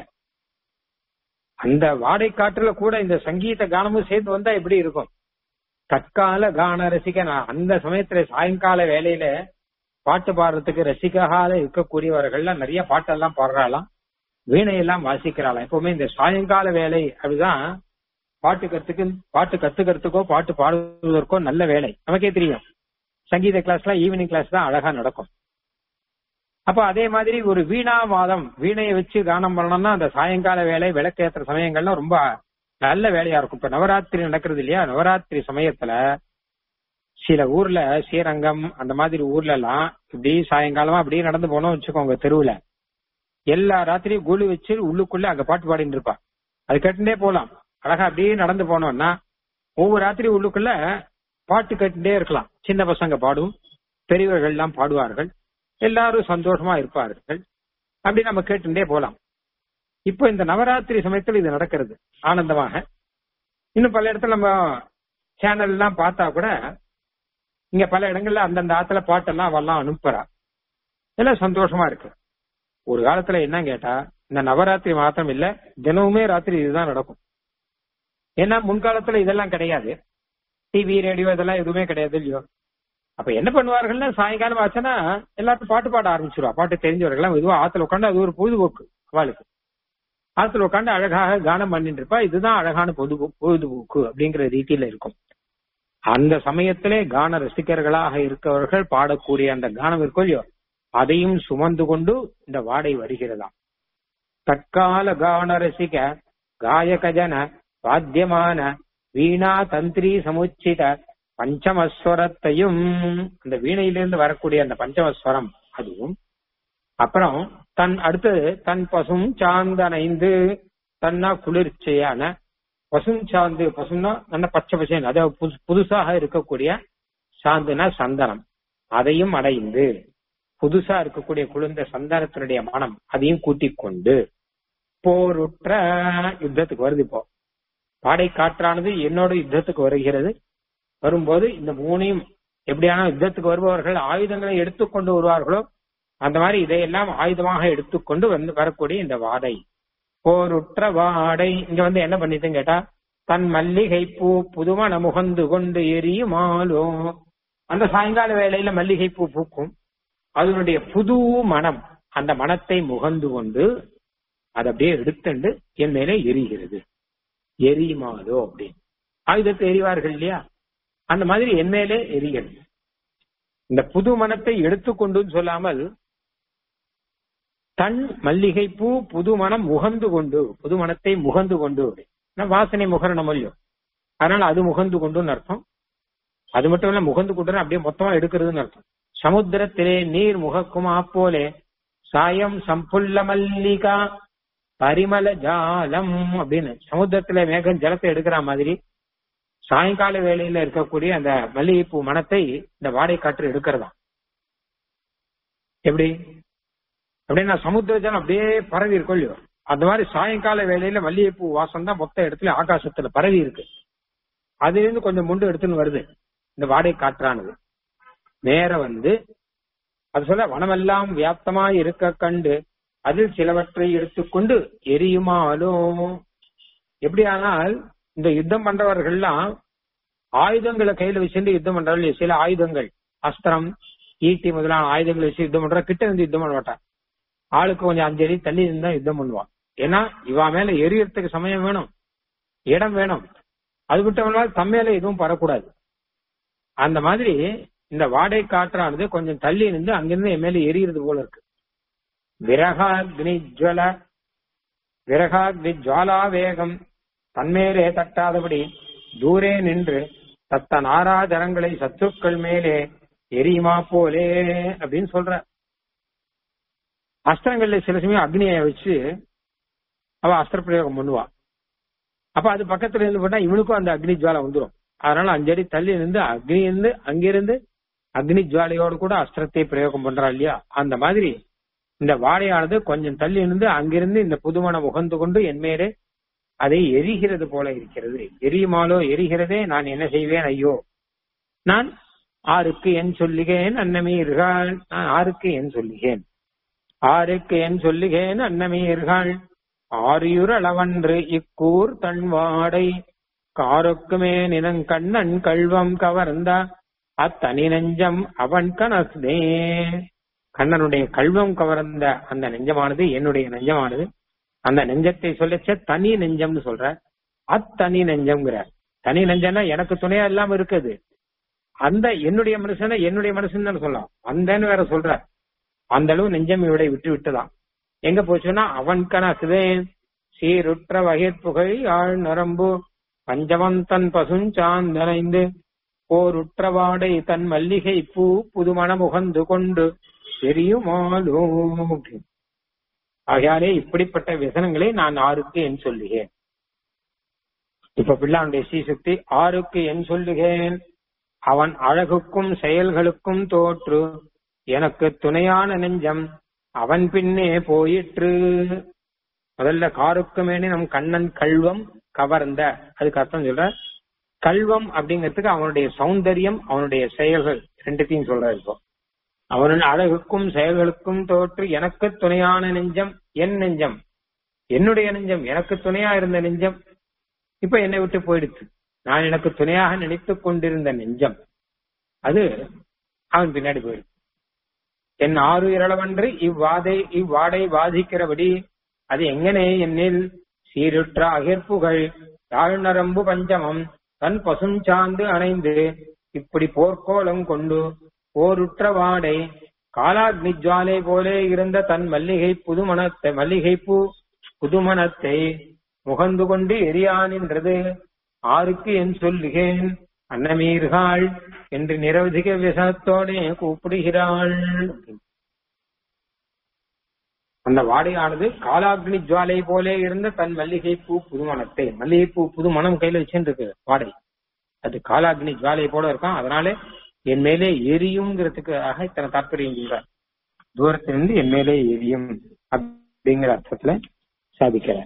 அந்த வாடை காற்றுல கூட இந்த சங்கீத கானமும் சேர்த்து வந்தா எப்படி இருக்கும் தற்கால கான ரசிக நான் அந்த சமயத்துல சாயங்கால வேலையில பாட்டு பாடுறதுக்கு ரசிகால இருக்கக்கூடியவர்கள்லாம் நிறைய பாட்டெல்லாம் பாடுறாளாம் வீணையெல்லாம் வாசிக்கிறாளாம் எப்பவுமே இந்த சாயங்கால வேலை அப்படிதான் பாட்டு கத்துக்கு பாட்டு கத்துக்கிறதுக்கோ பாட்டு பாடுவதற்கோ நல்ல வேலை நமக்கே தெரியும் சங்கீத கிளாஸ்லாம் ஈவினிங் கிளாஸ் தான் அழகா நடக்கும் அப்ப அதே மாதிரி ஒரு வீணா வாதம் வீணையை வச்சு கானம் பண்ணணும்னா அந்த சாயங்கால வேலை விளக்கேற்ற சமயங்கள்லாம் ரொம்ப நல்ல வேலையா இருக்கும் இப்ப நவராத்திரி நடக்கிறது இல்லையா நவராத்திரி சமயத்துல சில ஊர்ல ஸ்ரீரங்கம் அந்த மாதிரி ஊர்ல எல்லாம் இப்படி சாயங்காலமா அப்படியே நடந்து போனோம் வச்சுக்கோங்க தெருவுல எல்லா ராத்திரியும் கூலி வச்சு உள்ளுக்குள்ள அங்க பாட்டு பாடிட்டு இருப்பா அது கேட்டுட்டே போலாம் அழகா அப்படியே நடந்து போனோம்னா ஒவ்வொரு ராத்திரி உள்ளுக்குள்ள பாட்டு கேட்டுட்டே இருக்கலாம் சின்ன பசங்க பாடும் பெரியவர்கள் எல்லாம் பாடுவார்கள் எல்லாரும் சந்தோஷமா இருப்பார்கள் அப்படி நம்ம கேட்டுட்டே போலாம் இப்போ இந்த நவராத்திரி சமயத்தில் இது நடக்கிறது ஆனந்தமாக இன்னும் பல இடத்துல நம்ம சேனல் எல்லாம் பார்த்தா கூட இங்க பல இடங்கள்ல அந்தந்த ஆத்துல பாட்டெல்லாம் அவெல்லாம் அனுப்புறா எல்லாம் சந்தோஷமா இருக்கு ஒரு காலத்துல என்ன கேட்டா இந்த நவராத்திரி மாத்திரம் இல்ல தினமுமே ராத்திரி இதுதான் நடக்கும் ஏன்னா முன்காலத்துல இதெல்லாம் கிடையாது டிவி ரேடியோ இதெல்லாம் எதுவுமே கிடையாது இல்லையோ அப்ப என்ன பண்ணுவார்கள்னா சாயங்காலம் ஆச்சுன்னா எல்லாரும் பாட்டு பாட ஆரம்பிச்சிருவா பாட்டு தெரிஞ்சவர்கள் இதுவா ஆத்துல உட்காந்து அது ஒரு பொழுதுபோக்கு அவளுக்கு ஆத்துல உட்காந்து அழகாக கானம் பண்ணிட்டு இருப்பா இதுதான் அழகான பொது பொழுதுபோக்கு அப்படிங்கிற ரீதியில இருக்கும் அந்த சமயத்திலே கான ரசிகர்களாக இருக்கவர்கள் பாடக்கூடிய அந்த கானம் இருக்கும் இல்லையோ அதையும் சுமந்து கொண்டு இந்த வாடை வருகிறதாம் தற்கால கான ரசிக காயக ஜன வாத்தியமான வீணா தந்திரி சமுச்சித பஞ்சமஸ்வரத்தையும் அந்த வீணையிலிருந்து வரக்கூடிய அந்த பஞ்சமஸ்வரம் அதுவும் அப்புறம் தன் அடுத்தது தன் பசும் சாந்தனைந்து தன்னா குளிர்ச்சியான பசும் சாந்து பசுன்னா நல்ல பச்சை பசேன் அதாவது புது- புதுசாக இருக்கக்கூடிய சாந்துனா சந்தனம் அதையும் அடைந்து புதுசா இருக்கக்கூடிய குளிர்ந்த சந்தனத்தினுடைய மனம் அதையும் கூட்டிக் கொண்டு போருற்ற யுத்தத்துக்கு வருது இப்போ பாடை காற்றானது என்னோட யுத்தத்துக்கு வருகிறது வரும்போது இந்த மூணையும் எப்படியான யுத்தத்துக்கு வருபவர்கள் ஆயுதங்களை எடுத்துக்கொண்டு வருவார்களோ அந்த மாதிரி இதையெல்லாம் ஆயுதமாக எடுத்துக்கொண்டு வந்து வரக்கூடிய இந்த வாடை போருற்ற வாடை இங்க வந்து என்ன பண்ணிட்டுன்னு கேட்டா தன் மல்லிகை பூ புதுமண முகந்து கொண்டு எரியுமாலோ அந்த சாயங்கால வேளையில மல்லிகை பூ பூக்கும் அதனுடைய புது மனம் அந்த மனத்தை முகந்து கொண்டு அது அப்படியே எடுத்துண்டு என் மேலே எரிகிறது எரியுமாலோ அப்படின்னு ஆயுதத்தை எரிவார்கள் இல்லையா அந்த மாதிரி என் மேலே எரிகிறது இந்த புது மனத்தை எடுத்துக்கொண்டு சொல்லாமல் தன் மல்லிகை பூ புது மனம் முகந்து கொண்டு புது மனத்தை முகந்து கொண்டு நான் வாசனை முகரணம் இல்லையோ அதனால அது முகந்து கொண்டுன்னு அர்த்தம் அது மட்டும் இல்ல முகந்து கொண்டு அப்படியே மொத்தமா எடுக்கிறதுன்னு அர்த்தம் சமுத்திரத்திலே நீர் முகக்குமா போலே சாயம் சம்புல்ல மல்லிகா பரிமள ஜாலம் அப்படின்னு சமுத்திரத்துல மேகம் ஜலத்தை எடுக்கிற மாதிரி சாயங்கால வேளையில இருக்கக்கூடிய அந்த மல்லிகைப்பூ மனத்தை இந்த வாடகை காற்று எடுக்கிறதா எப்படி அப்படின்னா சமுத்திர ஜலம் அப்படியே பரவி இருக்கும் இல்லையோ அந்த மாதிரி சாயங்கால வேளையில மல்லிகைப்பூ வாசம் தான் மொத்த இடத்துல ஆகாசத்துல பரவி இருக்கு அதுல இருந்து கொஞ்சம் முண்டு எடுத்துன்னு வருது இந்த வாடகை காற்றானது நேர வந்து அது சொல்ல வனமெல்லாம் வியாப்தமா இருக்க கண்டு அதில் சிலவற்றை எடுத்துக்கொண்டு எரியுமாலும் எப்படியானால் இந்த யுத்தம் பண்றவர்கள்லாம் ஆயுதங்களை கையில வச்சுட்டு யுத்தம் பண்றவர்கள் சில ஆயுதங்கள் அஸ்திரம் ஈட்டி முதலான ஆயுதங்களை வச்சு யுத்தம் பண்ற கிட்ட இருந்து யுத்தம் பண்ண மாட்டான் ஆளுக்கு கொஞ்சம் அஞ்சு அடி தள்ளி இருந்தா யுத்தம் பண்ணுவான் ஏன்னா இவா மேல எரியறதுக்கு சமயம் வேணும் இடம் வேணும் அது விட்டவனால் தம்மேல எதுவும் பரக்கூடாது அந்த மாதிரி இந்த வாடை காற்றானது கொஞ்சம் தள்ளி இருந்து அங்கிருந்து என் மேல எரியறது போல இருக்கு விரகாக்னி ஜுவல விரகாக்னி ஜுவாலா வேகம் தன்மேலே தட்டாதபடி தூரே நின்று தத்த நாராஜரங்களை சத்துக்கள் மேலே எரியுமா போலே அப்படின்னு சொல்ற அஸ்திரங்கள்ல சில சமயம் அக்னியை வச்சு அவ அஸ்திர பிரயோகம் பண்ணுவா அப்ப அது பக்கத்துல இருந்து போட்டா இவனுக்கும் அந்த அக்னி ஜுவாலை வந்துடும் அதனால அஞ்சடி தள்ளி நின்று அக்னி இருந்து அங்கிருந்து அக்னி ஜுவாலையோடு கூட அஸ்திரத்தை பிரயோகம் பண்றா இல்லையா அந்த மாதிரி இந்த வாடையானது கொஞ்சம் தள்ளி இருந்து அங்கிருந்து இந்த புதுமணம் உகந்து கொண்டு என் மேலே அதை எரிகிறது போல இருக்கிறது எரியுமாலோ எரிகிறதே நான் என்ன செய்வேன் ஐயோ நான் ஆருக்கு என் சொல்லுகேன் அன்னமீர்கள் நான் ஆருக்கு என் சொல்லுகேன் ஆருக்கு என் சொல்லுகேன் அன்னமீர்கள் ஆரியுர் அளவன்று இக்கூர் தன் வாடை காருக்குமே நினங்கண்ணன் கல்வம் கவர்ந்த அத்தனி நெஞ்சம் அவன் கனஸ்தே கண்ணனுடைய கல்வம் கவர்ந்த அந்த நெஞ்சமானது என்னுடைய நெஞ்சமானது அந்த நெஞ்சத்தை சொல்லச்ச தனி நெஞ்சம்னு சொல்ற அத்தனி நெஞ்சம்ங்கிற தனி நெஞ்சம்னா எனக்கு துணையா இல்லாம இருக்குது அந்த என்னுடைய மனுஷனை என்னுடைய மனுஷன் தான் சொல்லலாம் அந்தன்னு வேற சொல்ற அந்த அளவு நெஞ்சம் இவளை விட்டு விட்டுதான் எங்க போச்சுன்னா அவன் கணக்குதேன் சீருற்ற வகைப்புகை ஆழ் நரம்பு பஞ்சவந்தன் பசுஞ்சாந்தனைந்து போருற்ற வாடை தன் மல்லிகை பூ புதுமணம் உகந்து கொண்டு தெரியுமாலோ அப்படின்னு. ஆகையாலே இப்படிப்பட்ட விசனங்களை நான் ஆருக்கு என் சொல்லுகிறேன் இப்ப பிள்ளானுடைய ஸ்ரீசக்தி ஆருக்கு என் சொல்லுகிறேன் அவன் அழகுக்கும் செயல்களுக்கும் தோற்று எனக்கு துணையான நெஞ்சம் அவன் பின்னே போயிற்று முதல்ல காருக்குமேனே நம் கண்ணன் கல்வம் கவர்ந்த அதுக்கு அர்த்தம் சொல்ற கல்வம் அப்படிங்கிறதுக்கு அவனுடைய சௌந்தரியம் அவனுடைய செயல்கள் ரெண்டுத்தையும் சொல்ற இப்போ அவனின் அழகுக்கும் செயல்களுக்கும் தோற்று எனக்கு துணையான நெஞ்சம் என் நெஞ்சம் என்னுடைய நெஞ்சம் எனக்கு துணையா இருந்த நெஞ்சம் இப்ப என்னை விட்டு போயிடுச்சு நான் எனக்கு துணையாக நினைத்துக் கொண்டிருந்த நெஞ்சம் அது அவன் பின்னாடி போயிடுச்சு என் ஆறு இரளவன்று இவ்வாதை இவ்வாடை வாதிக்கிறபடி அது எங்கனே என்னில் சீருற்ற அகிர்ப்புகள் தாழ்நரம்பு பஞ்சமம் தன் பசுஞ்சாந்து அணைந்து இப்படி போர்க்கோலம் கொண்டு போருற்ற வாடை காலாக்னி ஜுவாலை போலே இருந்த தன் மல்லிகை புதுமணத்தை மல்லிகை பூ புதுமணத்தை முகந்து கொண்டு எரியானின்றது ஆருக்கு என் சொல்லுகேன் அன்னமீர்கள் என்று நிரவதிக விசனத்தோடே கூப்பிடுகிறாள் அந்த வாடையானது காலாக்னி ஜுவாலை போலே இருந்த தன் மல்லிகை பூ புதுமணத்தை மல்லிகை பூ புது மனம் கையில வச்சுட்டு இருக்கு வாடை அது காலாக்னி ஜுவாலை போல இருக்கும் அதனால என் மேலே எரியுங்கிறதுக்காக இத்தனை தாற்பயம் சொல்றார் தூரத்திலிருந்து என் மேலே எரியும் அப்படிங்கிற அர்த்தத்துல சாதிக்கிறார்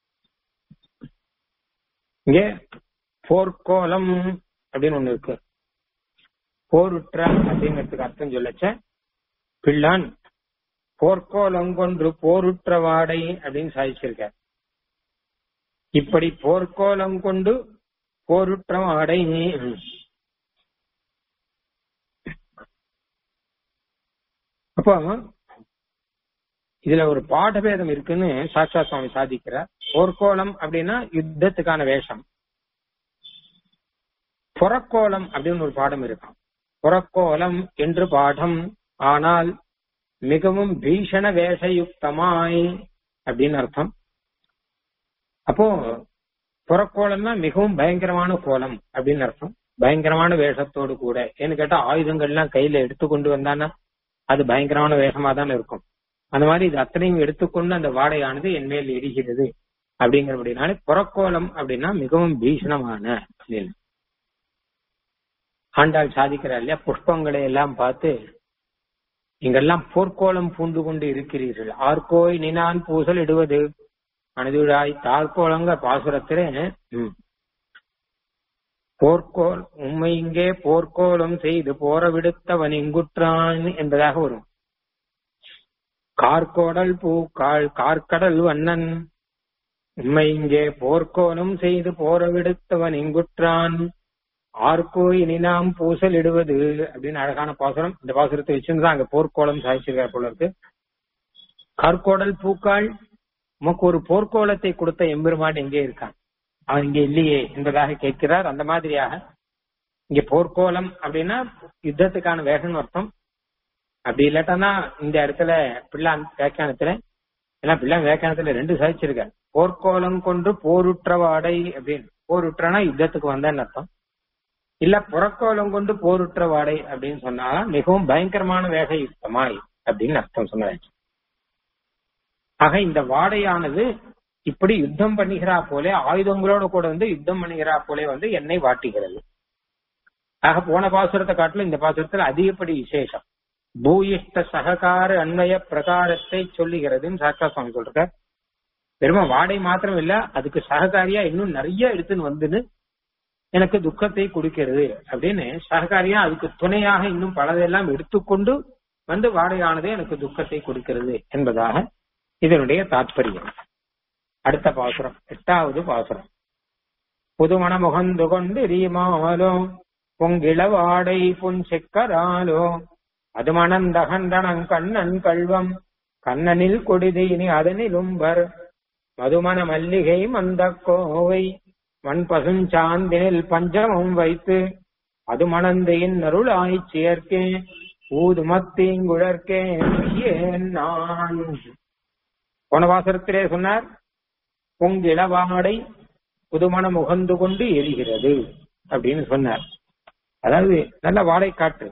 இங்கே போர்க்கோலம் அப்படின்னு ஒண்ணு இருக்கு போருற்ற அப்படிங்கிறதுக்கு அர்த்தம் சொல்லச்ச பிள்ளான் போர்க்கோலம் கொன்று போருற்ற வாடை அப்படின்னு சாதிச்சிருக்கார் இப்படி போர்க்கோலம் கொண்டு போருற்ற வாடை அப்போ இதுல ஒரு பாடபேதம் இருக்குன்னு சாட்சா சுவாமி சாதிக்கிறார் போர்க்கோலம் அப்படின்னா யுத்தத்துக்கான வேஷம் புறக்கோலம் அப்படின்னு ஒரு பாடம் இருக்கும் புறக்கோலம் என்று பாடம் ஆனால் மிகவும் பீஷண வேஷயுக்தமாய் அப்படின்னு அர்த்தம் அப்போ புறக்கோலம்னா மிகவும் பயங்கரமான கோலம் அப்படின்னு அர்த்தம் பயங்கரமான வேஷத்தோடு கூட ஏன்னு கேட்டா ஆயுதங்கள்லாம் கையில எடுத்துக்கொண்டு வந்தானா அது பயங்கரமான வேஷமா தானே இருக்கும் அந்த மாதிரி இது அத்தனையும் எடுத்துக்கொண்டு அந்த வாடையானது என் மேல் எரிகிறது அப்படிங்கிறபடினாலே புறக்கோலம் அப்படின்னா மிகவும் பீஷணமான அப்படின்னு ஆண்டாள் சாதிக்கிறார் இல்லையா புஷ்பங்களை எல்லாம் பார்த்து இங்கெல்லாம் போர்க்கோலம் பூண்டு கொண்டு இருக்கிறீர்கள் ஆர்கோய் நினான் பூசல் இடுவது அனதுழாய் தார்கோலங்க பாசுரத்திலே ம். போர்க்கோல் உண்மை இங்கே போர்க்கோலம் செய்து போர விடுத்தவன் இங்குற்றான் என்பதாக வரும் கார்கோடல் பூ கால் கார்கடல் வண்ணன் உண்மை இங்கே போர்க்கோலம் செய்து போர விடுத்தவன் இங்குற்றான் ஆர்க்கோ இனி நாம் பூசல் இடுவது அப்படின்னு அழகான பாசுரம் இந்த பாசுரத்தை வச்சிருந்தா அங்க போர்க்கோலம் சாதிச்சிருக்கார் போல இருக்கு கார்கோடல் பூக்காள் உமக்கு ஒரு போர்க்கோலத்தை கொடுத்த எம்பெருமான் எங்கே இருக்கான் அவன் இங்க இல்லையே என்பதாக கேட்கிறார் அந்த மாதிரியாக இங்க போர்க்கோலம் அப்படின்னா யுத்தத்துக்கான வேகன் அர்த்தம் அப்படி இல்லாட்டனா இந்த இடத்துல பிள்ளான் வியாக்கியானத்துல ஏன்னா பிள்ளான் வியாக்கியானத்துல ரெண்டு சாதிச்சிருக்கார் போர்க்கோலம் கொண்டு போருற்ற வாடை அப்படின்னு போருற்றனா யுத்தத்துக்கு வந்தேன்னு அர்த்தம் இல்ல புறக்கோலம் கொண்டு போருற்ற வாடை அப்படின்னு சொன்னா மிகவும் பயங்கரமான வேக யுக்தமாய் அப்படின்னு அர்த்தம் சொன்னாச்சு ஆக இந்த வாடையானது இப்படி யுத்தம் பண்ணுகிறா போலே ஆயுதங்களோட கூட வந்து யுத்தம் பண்ணுகிறா போலே வந்து என்னை வாட்டுகிறது ஆக போன பாசுரத்தை காட்டிலும் இந்த பாசுரத்துல அதிகப்படி விசேஷம் பூயிஷ்ட சககார அன்வய பிரகாரத்தை சொல்லுகிறதுன்னு சாக்கா சுவாமி சொல்றார் பெருமா வாடை மாத்திரம் இல்ல அதுக்கு சககாரியா இன்னும் நிறைய எடுத்துன்னு வந்துன்னு எனக்கு துக்கத்தை கொடுக்கிறது அப்படின்னு சககாரியா அதுக்கு துணையாக இன்னும் பலதெல்லாம் எடுத்துக்கொண்டு வந்து வாடையானதே எனக்கு துக்கத்தை கொடுக்கிறது என்பதாக இதனுடைய தாற்பயம் அடுத்த பாசுரம் எட்டாவது பாசுரம் புதுமண முகந்து கொண்டு ரீமாலோ பொங்கிள வாடை புன் செக்கராலோ அது மணந்தகண்டனம் கண்ணன் கல்வம் கண்ணனில் கொடிதீனி அதனிலும்பர் மதுமண மல்லிகை மந்த கோவை மண் பசுஞ்சாந்தினில் பஞ்சமும் வைத்து அது மணந்தையின் அருளாய் சேர்க்கே ஊதுமத்தீங்குழற்கே ஏன் நான் போன வாசகத்திலே சொன்னார் பொங்கிளவாடை புதுமணம் உகந்து கொண்டு எரிகிறது அப்படின்னு சொன்னார் அதாவது நல்ல வாடை காற்று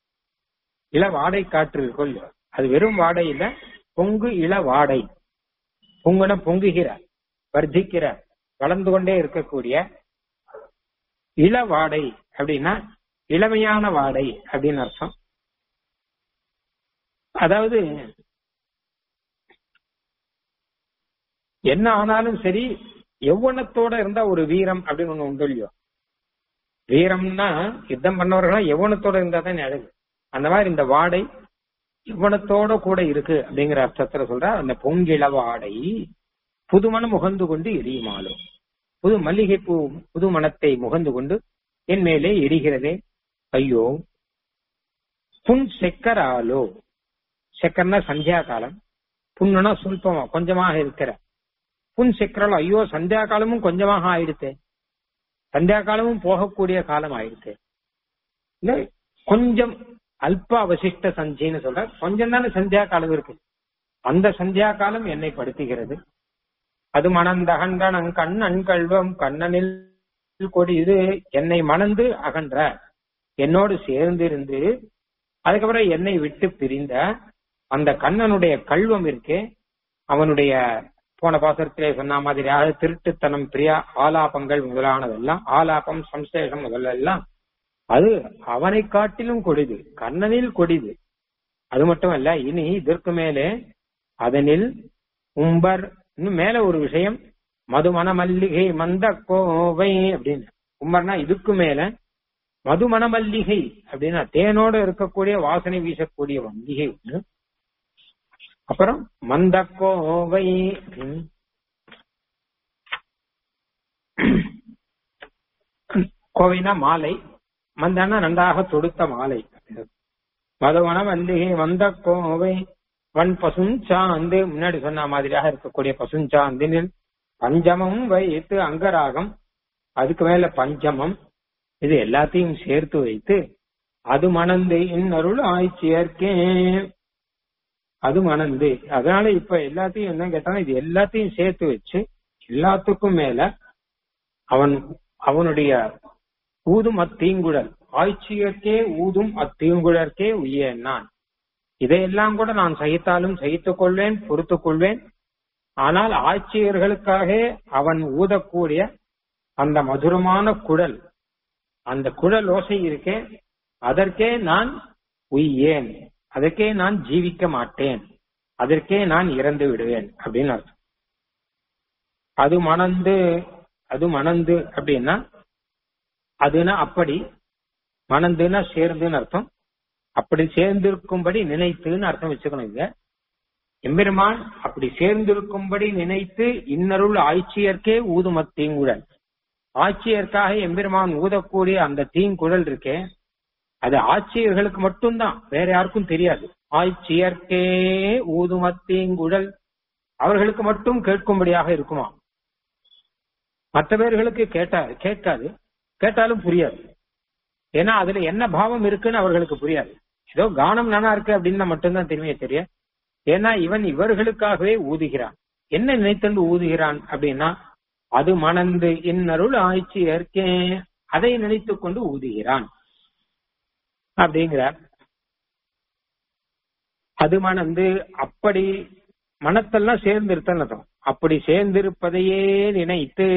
இள வாடை காற்று கொள்ளும் அது வெறும் வாடை இல்ல பொங்கு இள வாடை பொங்குன பொங்குகிற வர்த்திக்கிற வளர்ந்து கொண்டே இருக்கக்கூடிய இள வாடை அப்படின்னா இளமையான வாடை அப்படின்னு அர்த்தம் அதாவது என்ன ஆனாலும் சரி எவ்வளத்தோட இருந்தா ஒரு வீரம் அப்படின்னு ஒண்ணு உண்டு இல்லையோ வீரம்னா யுத்தம் பண்ணவர்களா எவ்வளத்தோட இருந்தா தான் அழகு அந்த மாதிரி இந்த வாடை எவ்வளத்தோட கூட இருக்கு அப்படிங்கிற அர்த்தத்துல சொல்ற அந்த பொங்கிள வாடை புதுமணம் முகந்து கொண்டு எரியுமாலும் புது மல்லிகை பூ புது மனத்தை முகந்து கொண்டு என் மேலே எரிகிறதே ஐயோ புன் செக்கராலோ செக்கர்னா சந்தியா காலம் புண்ணுனா சொல்பமா கொஞ்சமாக இருக்கிற புன் செக்கராலோ ஐயோ சந்தியா காலமும் கொஞ்சமாக ஆயிடுத்து சந்தியா காலமும் போகக்கூடிய காலம் ஆயிடுத்து இல்ல கொஞ்சம் அல்ப அவசிஷ்ட சந்தின்னு சொல்ற கொஞ்சம் தானே சந்தியா காலம் இருக்கு அந்த சந்தியா காலம் என்னை படுத்துகிறது அது மணந்தகண்டனங் கண்ணன் கல்வம் கண்ணனில் கொடி இது என்னை மணந்து அகன்ற என்னோடு சேர்ந்திருந்து அதுக்கப்புறம் என்னை விட்டு பிரிந்த அந்த கண்ணனுடைய கல்வம் இருக்கே அவனுடைய போன பாசத்திலே சொன்ன மாதிரியாக திருட்டுத்தனம் பிரியா ஆலாபங்கள் முதலானதெல்லாம் ஆலாபம் சம்சேஷம் முதலெல்லாம் அது அவனை காட்டிலும் கொடிது கண்ணனில் கொடிது அது மட்டுமல்ல இனி இதற்கு மேலே அதனில் உம்பர் இன்னும் மேல ஒரு விஷயம் மதுமண மல்லிகை மந்த கோவை அப்படின்னு உம்பர்னா இதுக்கு மேல மதுமண மல்லிகை அப்படின்னா தேனோட இருக்கக்கூடிய வாசனை வீசக்கூடிய மல்லிகை ஒண்ணு அப்புறம் மந்த கோவை அப்படின்னு. கோவைனா மாலை மந்தனா நன்றாக தொடுத்த மாலை மதுவன மல்லிகை வந்த கோவை வன் பசுஞ்சாந்து முன்னாடி சொன்ன மாதிரியாக இருக்கக்கூடிய பசுஞ்சாந்தினில் பஞ்சமம் வைத்து அங்கராகம் அதுக்கு மேல பஞ்சமம் இது எல்லாத்தையும் சேர்த்து வைத்து அது மணந்து இன்னருள் ஆய்ச்சியர்க்கே அது மணந்து அதனால இப்ப எல்லாத்தையும் என்ன கேட்டாலும் இது எல்லாத்தையும் சேர்த்து வச்சு எல்லாத்துக்கும் மேல அவன் அவனுடைய ஊதும் அத்தீங்குழல் ஆய்ச்சியர்க்கே ஊதும் அத்தீங்குழற்கே உய்ய நான் இதையெல்லாம் கூட நான் சகித்தாலும் சகித்துக் கொள்வேன் பொறுத்துக் கொள்வேன் ஆனால் ஆட்சியர்களுக்காக அவன் ஊதக்கூடிய அந்த மதுரமான குழல் அந்த குழல் ஓசை இருக்கே அதற்கே நான் உய்யேன் அதற்கே நான் ஜீவிக்க மாட்டேன் அதற்கே நான் இறந்து விடுவேன் அப்படின்னு அர்த்தம் அது மணந்து அது மணந்து அப்படின்னா அதுனா அப்படி மணந்துன்னா சேர்ந்துன்னு அர்த்தம் அப்படி சேர்ந்திருக்கும்படி நினைத்துன்னு அர்த்தம் வச்சுக்கணும் இங்க எம்பெருமான் அப்படி சேர்ந்திருக்கும்படி நினைத்து இன்னருள் ஆட்சியர்க்கே ஊதுமத் தீங்குழல் ஆட்சியர்க்காக எம்பெருமான் ஊதக்கூடிய அந்த தீங்குழல் இருக்கே அது ஆட்சியர்களுக்கு மட்டும்தான் வேற யாருக்கும் தெரியாது ஆட்சியர்க்கே ஊதுமத் தீங்குழல் அவர்களுக்கு மட்டும் கேட்கும்படியாக இருக்குமா மற்ற பேர்களுக்கு கேட்டாது கேட்காது கேட்டாலும் புரியாது ஏன்னா அதுல என்ன பாவம் இருக்குன்னு அவர்களுக்கு புரியாது ஏதோ கானம் நானா இருக்கு அப்படின்னு மட்டும்தான் தெரியுமே தெரிய ஏன்னா இவன் இவர்களுக்காகவே ஊதுகிறான் என்ன நினைத்தண்டு ஊதுகிறான் அப்படின்னா அது மணந்து இன்னருள் ஆய்ச்சி ஏற்கே அதை நினைத்துக் கொண்டு ஊதுகிறான் அப்படிங்கிறார் அது மணந்து அப்படி மனத்தெல்லாம் சேர்ந்திருத்தல் அர்த்தம் அப்படி சேர்ந்திருப்பதையே நினைத்து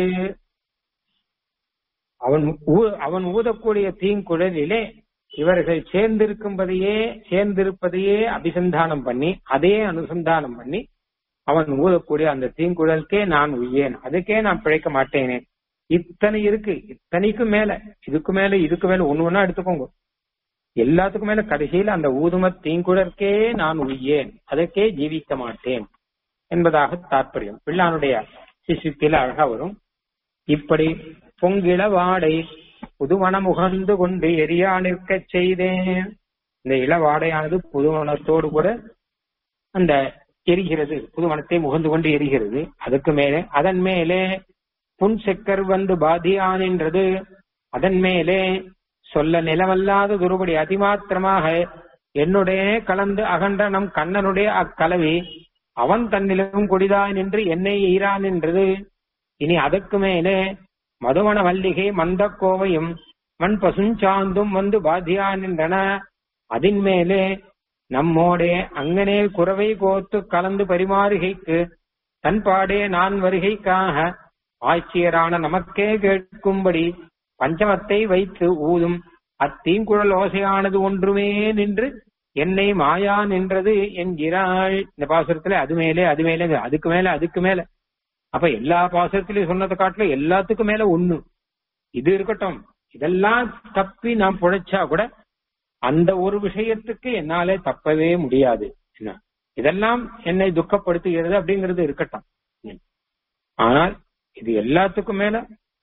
அவன் ஊ- அவன் ஊதக்கூடிய தீங்குழலிலே இவர்கள் சேர்ந்திருக்கும்பதையே சேர்ந்திருப்பதையே அபிசந்தானம் பண்ணி அதே அனுசந்தானம் பண்ணி அவன் ஊதக்கூடிய அந்த தீங்குழலுக்கே நான் உய்யேன் அதுக்கே நான் பிழைக்க மாட்டேனே இத்தனை இருக்கு இத்தனைக்கும் மேல இதுக்கு மேல இதுக்கு மேல ஒண்ணு ஒண்ணா எடுத்துக்கோங்க எல்லாத்துக்கும் மேல கடைசியில அந்த ஊதும தீங்குழற்கே நான் உய்யேன் அதற்கே ஜீவிக்க மாட்டேன் என்பதாக தாற்பயம் பிள்ளானுடைய சிசுக்கில அழகா வரும் இப்படி பொங்கிள வாடை புதுவனம் உகந்து கொண்டு எரியா நிற்கச் செய்தேன் இந்த இளவாடையானது புதுவனத்தோடு கூட அந்த எரிகிறது புதுவனத்தை முகந்து கொண்டு எரிகிறது அதுக்கு மேலே அதன் மேலே புன் செக்கர் வந்து பாதியான் என்றது அதன் மேலே சொல்ல நிலமல்லாத துருபடி அதிமாத்திரமாக என்னுடைய கலந்து அகன்ற நம் கண்ணனுடைய அக்கலவி அவன் தன்னிலும் கொடிதான் என்று என்னை ஈரான் என்றது இனி அதற்கு மேலே மதுவன மல்லிகை மந்த கோவையும் மண் பசுஞ்சாந்தும் வந்து பாதியான் என்றன அதின் மேலே நம்மோடே அங்கனே குறவை கோத்து கலந்து பரிமாறுகைக்கு தன் பாடே நான் வருகைக்காக ஆட்சியரான நமக்கே கேட்கும்படி பஞ்சமத்தை வைத்து ஊதும் அத்தீங்குழல் ஓசையானது ஒன்றுமே நின்று என்னை மாயா நின்றது என்கிறாள் இந்த பாசுரத்துல அது மேலே அது மேலே அதுக்கு மேல அதுக்கு மேல அப்ப எல்லா பாசுரத்திலையும் சொன்னதை காட்டிலும் எல்லாத்துக்கும் மேல ஒண்ணு இது இருக்கட்டும் இதெல்லாம் தப்பி நாம் புழைச்சா கூட அந்த ஒரு விஷயத்துக்கு என்னாலே தப்பவே முடியாது என்ன இதெல்லாம் என்னை துக்கப்படுத்துகிறது அப்படிங்கிறது இருக்கட்டும் ம். ஆனால் இது எல்லாத்துக்கும் மேல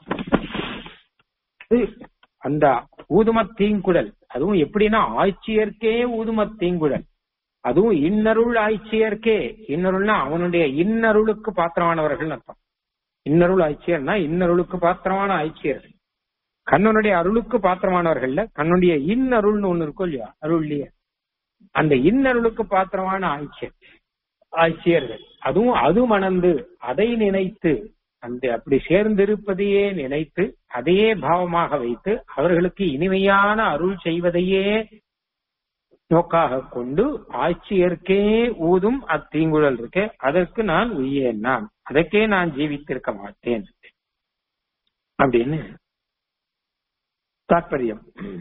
இது அந்த ஊதுமத் தீங்குழல் அதுவும் எப்படின்னா ஆட்சியர்க்கே ஊதுமத் தீங்குழல் அதுவும் இன்னருள் ஆட்சியர்க்கே இன்னருள்னா அவனுடைய இன்னருளுக்கு பாத்திரமானவர்கள் அர்த்தம் இன்னருள் ஆட்சியர்னா இன்னருளுக்கு பாத்திரமான ஆட்சியர்கள் கண்ணனுடைய அருளுக்கு பாத்திரமானவர்கள்ல கண்ணுடைய இன்னருள்னு ஒண்ணு இருக்கும் இல்லையா அருள்லயே அந்த இன்னருளுக்கு பாத்திரமான ஆட்சியர் ஆட்சியர்கள் அதுவும் அது மணந்து அதை நினைத்து அந்த அப்படி சேர்ந்திருப்பதையே நினைத்து அதையே பாவமாக வைத்து அவர்களுக்கு இனிமையான அருள் செய்வதையே நோக்காக கொண்டு ஆட்சியர்க்கே ஊதும் அத்தீங்குழல் இருக்கே அதற்கு நான் உய்யேன் நான் அதற்கே நான் ஜீவித்திருக்க மாட்டேன் அப்படின்னு தாற்பயம்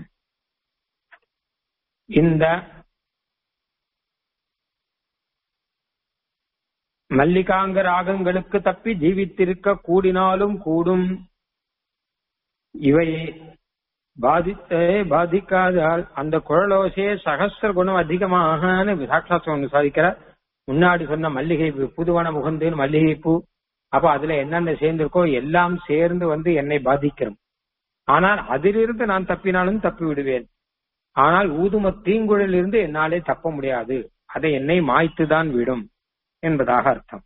இந்த மல்லிகாங்க ராகங்களுக்கு தப்பி ஜீவித்திருக்க கூடினாலும் கூடும் இவை பாதித்தே பாதிக்காதால் அந்த குழலோசையே சகசிர குணம் அதிகமாக சாட்சாத்தம் ஒன்று சாதிக்கிறார் முன்னாடி சொன்ன மல்லிகை பூ, புதுவன முகந்துன்னு மல்லிகை பூ அப்ப அதுல என்னென்ன சேர்ந்திருக்கோ எல்லாம் சேர்ந்து வந்து என்னை பாதிக்கிறோம் ஆனால் அதிலிருந்து நான் தப்பினாலும் தப்பி விடுவேன் ஆனால் ஊதும தீங்குழலில் இருந்து என்னாலே தப்ப முடியாது அதை என்னை மாய்த்துதான் விடும் என்பதாக அர்த்தம்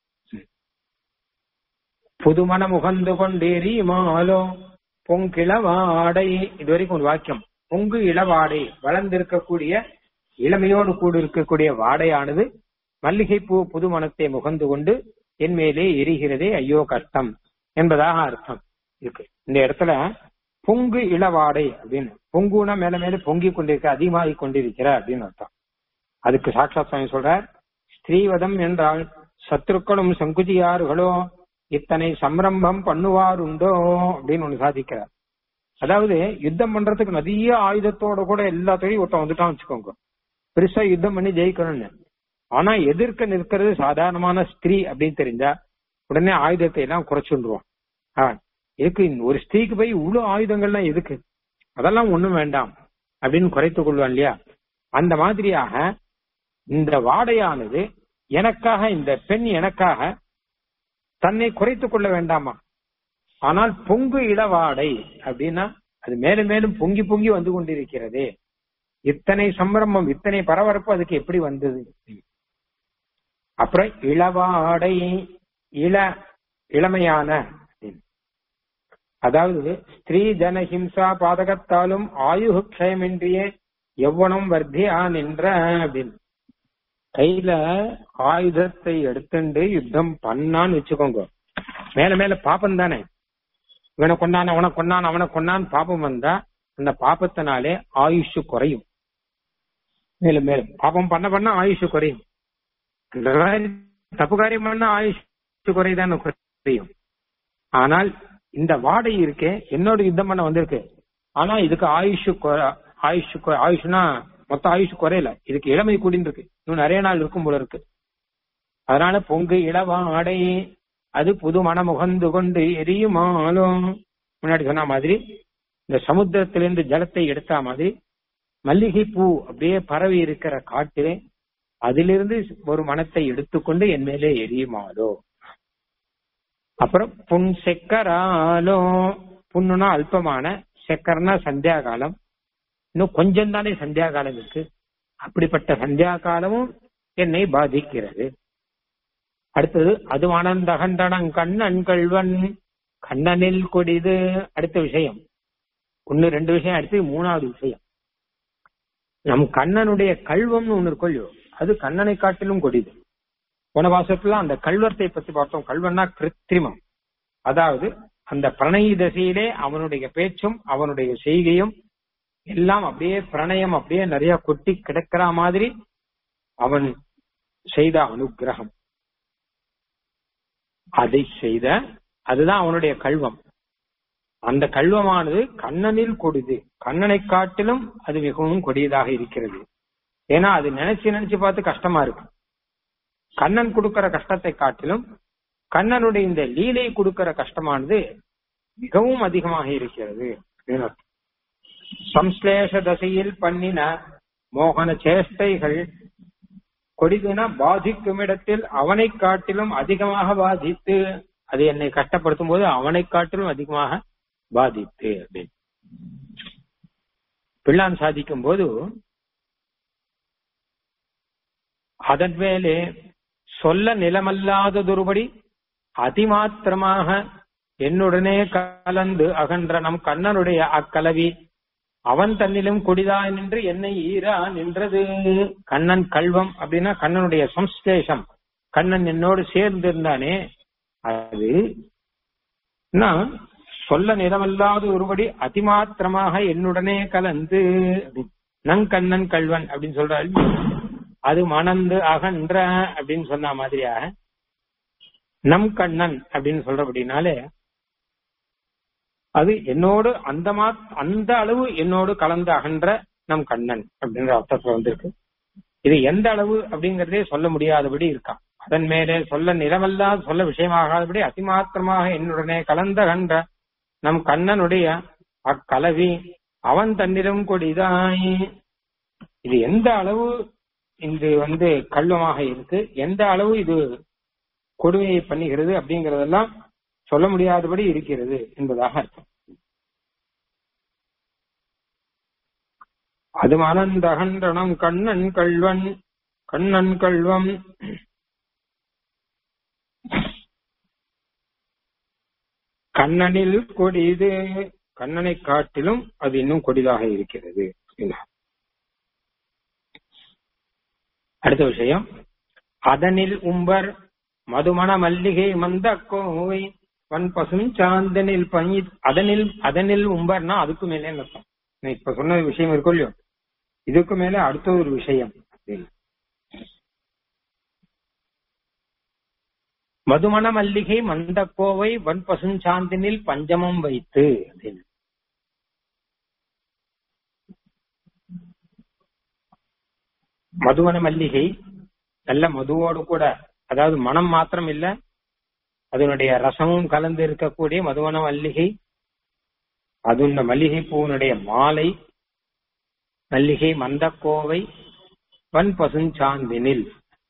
புதுமண முகந்து கொண்டேறி மாலோ பொங்கிளவாடை இதுவரைக்கும் ஒரு வாக்கியம் பொங்கு இளவாடை வளர்ந்திருக்கக்கூடிய இளமையோடு கூடி இருக்கக்கூடிய வாடையானது மல்லிகைப்பூ புது மனத்தை முகந்து கொண்டு என் மேலே எரிகிறதே ஐயோ கஷ்டம் என்பதாக அர்த்தம் இருக்கு இந்த இடத்துல பொங்கு இளவாடை அப்படின்னு பொங்குனா மேல மேல பொங்கி கொண்டிருக்க அதிகமாகி கொண்டிருக்கிற அப்படின்னு அர்த்தம் அதுக்கு சாட்சாத் சுவாமி சொல்றார் ஸ்திரீவதம் என்றால் சத்துருக்களும் சங்குஜியார்களோ இத்தனை சம்ரம்பம் பண்ணுவாருண்டோ அப்படின்னு ஒண்ணு சாதிக்கிறார் அதாவது யுத்தம் பண்றதுக்கு நிறைய ஆயுதத்தோட கூட எல்லாத்தையும் ஒருத்தன் வந்துட்டான் வச்சுக்கோங்க பெருசா யுத்தம் பண்ணி ஜெயிக்கணும்னு ஆனா எதிர்க்க நிற்கிறது சாதாரணமான ஸ்திரீ அப்படின்னு தெரிஞ்சா உடனே ஆயுதத்தை எல்லாம் குறைச்சுடுவான் ஆ, எதுக்கு இந்த ஒரு ஸ்திரீக்கு போய் இவ்வளவு ஆயுதங்கள்லாம் எதுக்கு அதெல்லாம் ஒண்ணும் வேண்டாம் அப்படின்னு குறைத்துக் கொள்வான் இல்லையா அந்த மாதிரியாக இந்த வாடையானது எனக்காக இந்த பெண் எனக்காக தன்னை குறைத்துக் கொள்ள வேண்டாமா ஆனால் பொங்கு இளவாடை அப்படின்னா அது மேலும் மேலும் பொங்கி பொங்கி வந்து கொண்டிருக்கிறதே இத்தனை சம்பிரமம் இத்தனை பரபரப்பு அதுக்கு எப்படி வந்தது அப்புறம் இளவாடை இள இளமையான அப்படின்னு. அதாவது ஸ்திரீ ஜன ஹிம்சா பாதகத்தாலும் ஆயுகு க்ஷயமின்றியே எவ்வளம் வர்த்தியா நின்ற அப்படின்னு கையில ஆயுதத்தை எடுத்துண்டு யுத்தம் பண்ணான்னு வச்சுக்கோங்க மேல மேல பாப்பம் தானே இவனை கொண்டான் அவனை கொண்டான் அவனை கொண்டான் பாப்பம் வந்தா அந்த பாப்பத்தினாலே ஆயுஷு குறையும் மேலும் மேலும் பாப்பம் பண்ண பண்ண ஆயுஷு குறையும் இந்த மாதிரி தப்பு காரியம் பண்ண ஆயுஷு குறைதான் குறையும் ஆனால் இந்த வாடை இருக்கே என்னோட யுத்தம் பண்ண வந்திருக்கு ஆனா இதுக்கு ஆயுஷு குற- ஆயுஷு கு- ஆயுஷ்னா மொத்த ஆயுஷ் குறையல இதுக்கு இளமை கூடின்னு இருக்கு இன்னும் நிறைய நாள் இருக்கும் போல இருக்கு அதனால பொங்கு இளவாடை அது புது மனம் உகந்து கொண்டு எரியுமாலும் முன்னாடி சொன்ன மாதிரி இந்த சமுத்திரத்திலிருந்து ஜலத்தை எடுத்த மாதிரி மல்லிகை பூ அப்படியே பரவி இருக்கிற காட்டிலே அதிலிருந்து ஒரு மனத்தை எடுத்துக்கொண்டு என் மேலே எரியுமாலோ அப்புறம் புன் செக்கராலோ புண்ணுனா அல்பமான செக்கர்னா சந்தியா காலம் இன்னும் கொஞ்சம் தானே சந்தியா காலம் இருக்கு அப்படிப்பட்ட சந்தியா காலமும் என்னை பாதிக்கிறது அடுத்தது அது அனந்தகண்டனம் கண்ணன் கள்வன் கண்ணனில் கொடிது அடுத்த விஷயம் ஒன்னு ரெண்டு விஷயம் அடுத்து மூணாவது விஷயம் நம் கண்ணனுடைய கல்வம்னு ஒண்ணு இருக்கும் இல்லையோ அது கண்ணனை காட்டிலும் கொடிது போன வாசத்துல அந்த கல்வத்தை பத்தி பார்த்தோம் கல்வன்னா கிருத்திரிமம் அதாவது அந்த பிரணயி தசையிலே அவனுடைய பேச்சும் அவனுடைய செய்கையும் எல்லாம் அப்படியே பிரணயம் அப்படியே நிறைய கொட்டி கிடக்கிற மாதிரி அவன் செய்த அனுக்கிரகம் அதை செய்த அதுதான் அவனுடைய கல்வம் அந்த கல்வமானது கண்ணனில் கொடிது கண்ணனை காட்டிலும் அது மிகவும் கொடியதாக இருக்கிறது ஏன்னா அது நினைச்சு நினைச்சு பார்த்து கஷ்டமா இருக்கு கண்ணன் கொடுக்கிற கஷ்டத்தை காட்டிலும் கண்ணனுடைய இந்த லீலை கொடுக்கிற கஷ்டமானது மிகவும் அதிகமாக இருக்கிறது அப்படின்னு அர்த்தம். சம்ஸ்லேஷ தசையில் பண்ணின மோகன சேஷ்டைகள் கொடிதுனா பாதிக்கும் இடத்தில் அவனை காட்டிலும் அதிகமாக பாதித்து அது என்னை கஷ்டப்படுத்தும் போது அவனை காட்டிலும் அதிகமாக பாதித்து அப்படின்னு பிள்ளான் சாதிக்கும் போது அதன் மேலே சொல்ல நிலமல்லாததொருபடி அதிமாத்திரமாக என்னுடனே கலந்து அகன்ற நம் கண்ணனுடைய அக்கலவி அவன் தன்னிலும் கொடிதாய் நின்று என்னை ஈரா நின்றது கண்ணன் கல்வம் அப்படின்னா கண்ணனுடைய சம்ஸ்லேஷம் கண்ணன் என்னோடு சேர்ந்து இருந்தானே அது நான் சொல்ல நிலமல்லாத ஒருபடி அதிமாத்திரமாக என்னுடனே கலந்து அப்படின்னு. நங்கண்ணன் கல்வன் அப்படின்னு சொல்றாரு அது மணந்து அகன்ற அப்படின்னு சொன்ன மாதிரியாக நம் கண்ணன் அப்படின்னு சொல்றபடினாலே அது என்னோடு அந்த மா அந்த அளவு என்னோடு கலந்து அகன்ற நம் கண்ணன் அப்படின்ற அர்த்தத்துல வந்திருக்கு இது எந்த அளவு அப்படிங்கறதே சொல்ல முடியாதபடி இருக்கான் அதன் மேலே சொல்ல நிலமல்லாத சொல்ல விஷயமாகாதபடி அதிமாத்திரமாக என்னுடனே கலந்த கன்ற நம் கண்ணனுடைய அக்கலவி அவன் தன்னிடம் கொடிதாய் இது எந்த அளவு இது வந்து கள்ளமாக இருக்கு எந்த அளவு இது கொடுமையை பண்ணுகிறது அப்படிங்கறதெல்லாம் சொல்ல முடியாதபடி இருக்கிறது என்பதாக அர்த்தம் அது மனந்தகன்றனம் கண்ணன் கள்வன் கண்ணன் கள்வம் கண்ணனில் கொடிது கண்ணனை காட்டிலும் அது இன்னும் கொடிதாக இருக்கிறது அடுத்த விஷயம் அதனில் உம்பர் மதுமண மல்லிகை மந்த கோவை வன் பசும் சாந்தனில் பனி அதனில் அதனில் உம்பர்னா அதுக்கு மேலே அர்த்தம் நான் இப்ப சொன்ன விஷயம் இருக்கும் இல்லையோ இதுக்கு மேல அடுத்த ஒரு விஷயம் அப்படின்னு மதுமண மல்லிகை மந்த கோவை வன் பசுஞ்சாந்தினில் பஞ்சமம் வைத்து அப்படின்னு மதுவன மல்லிகை நல்ல மதுவோடு கூட அதாவது மனம் மாத்திரம் இல்ல அதனுடைய ரசமும் கலந்து இருக்கக்கூடிய மதுவன மல்லிகை அது இந்த மல்லிகை பூவினுடைய மாலை மல்லிகை மந்தக்கோவை வன் பசுஞ்சாந்தினில்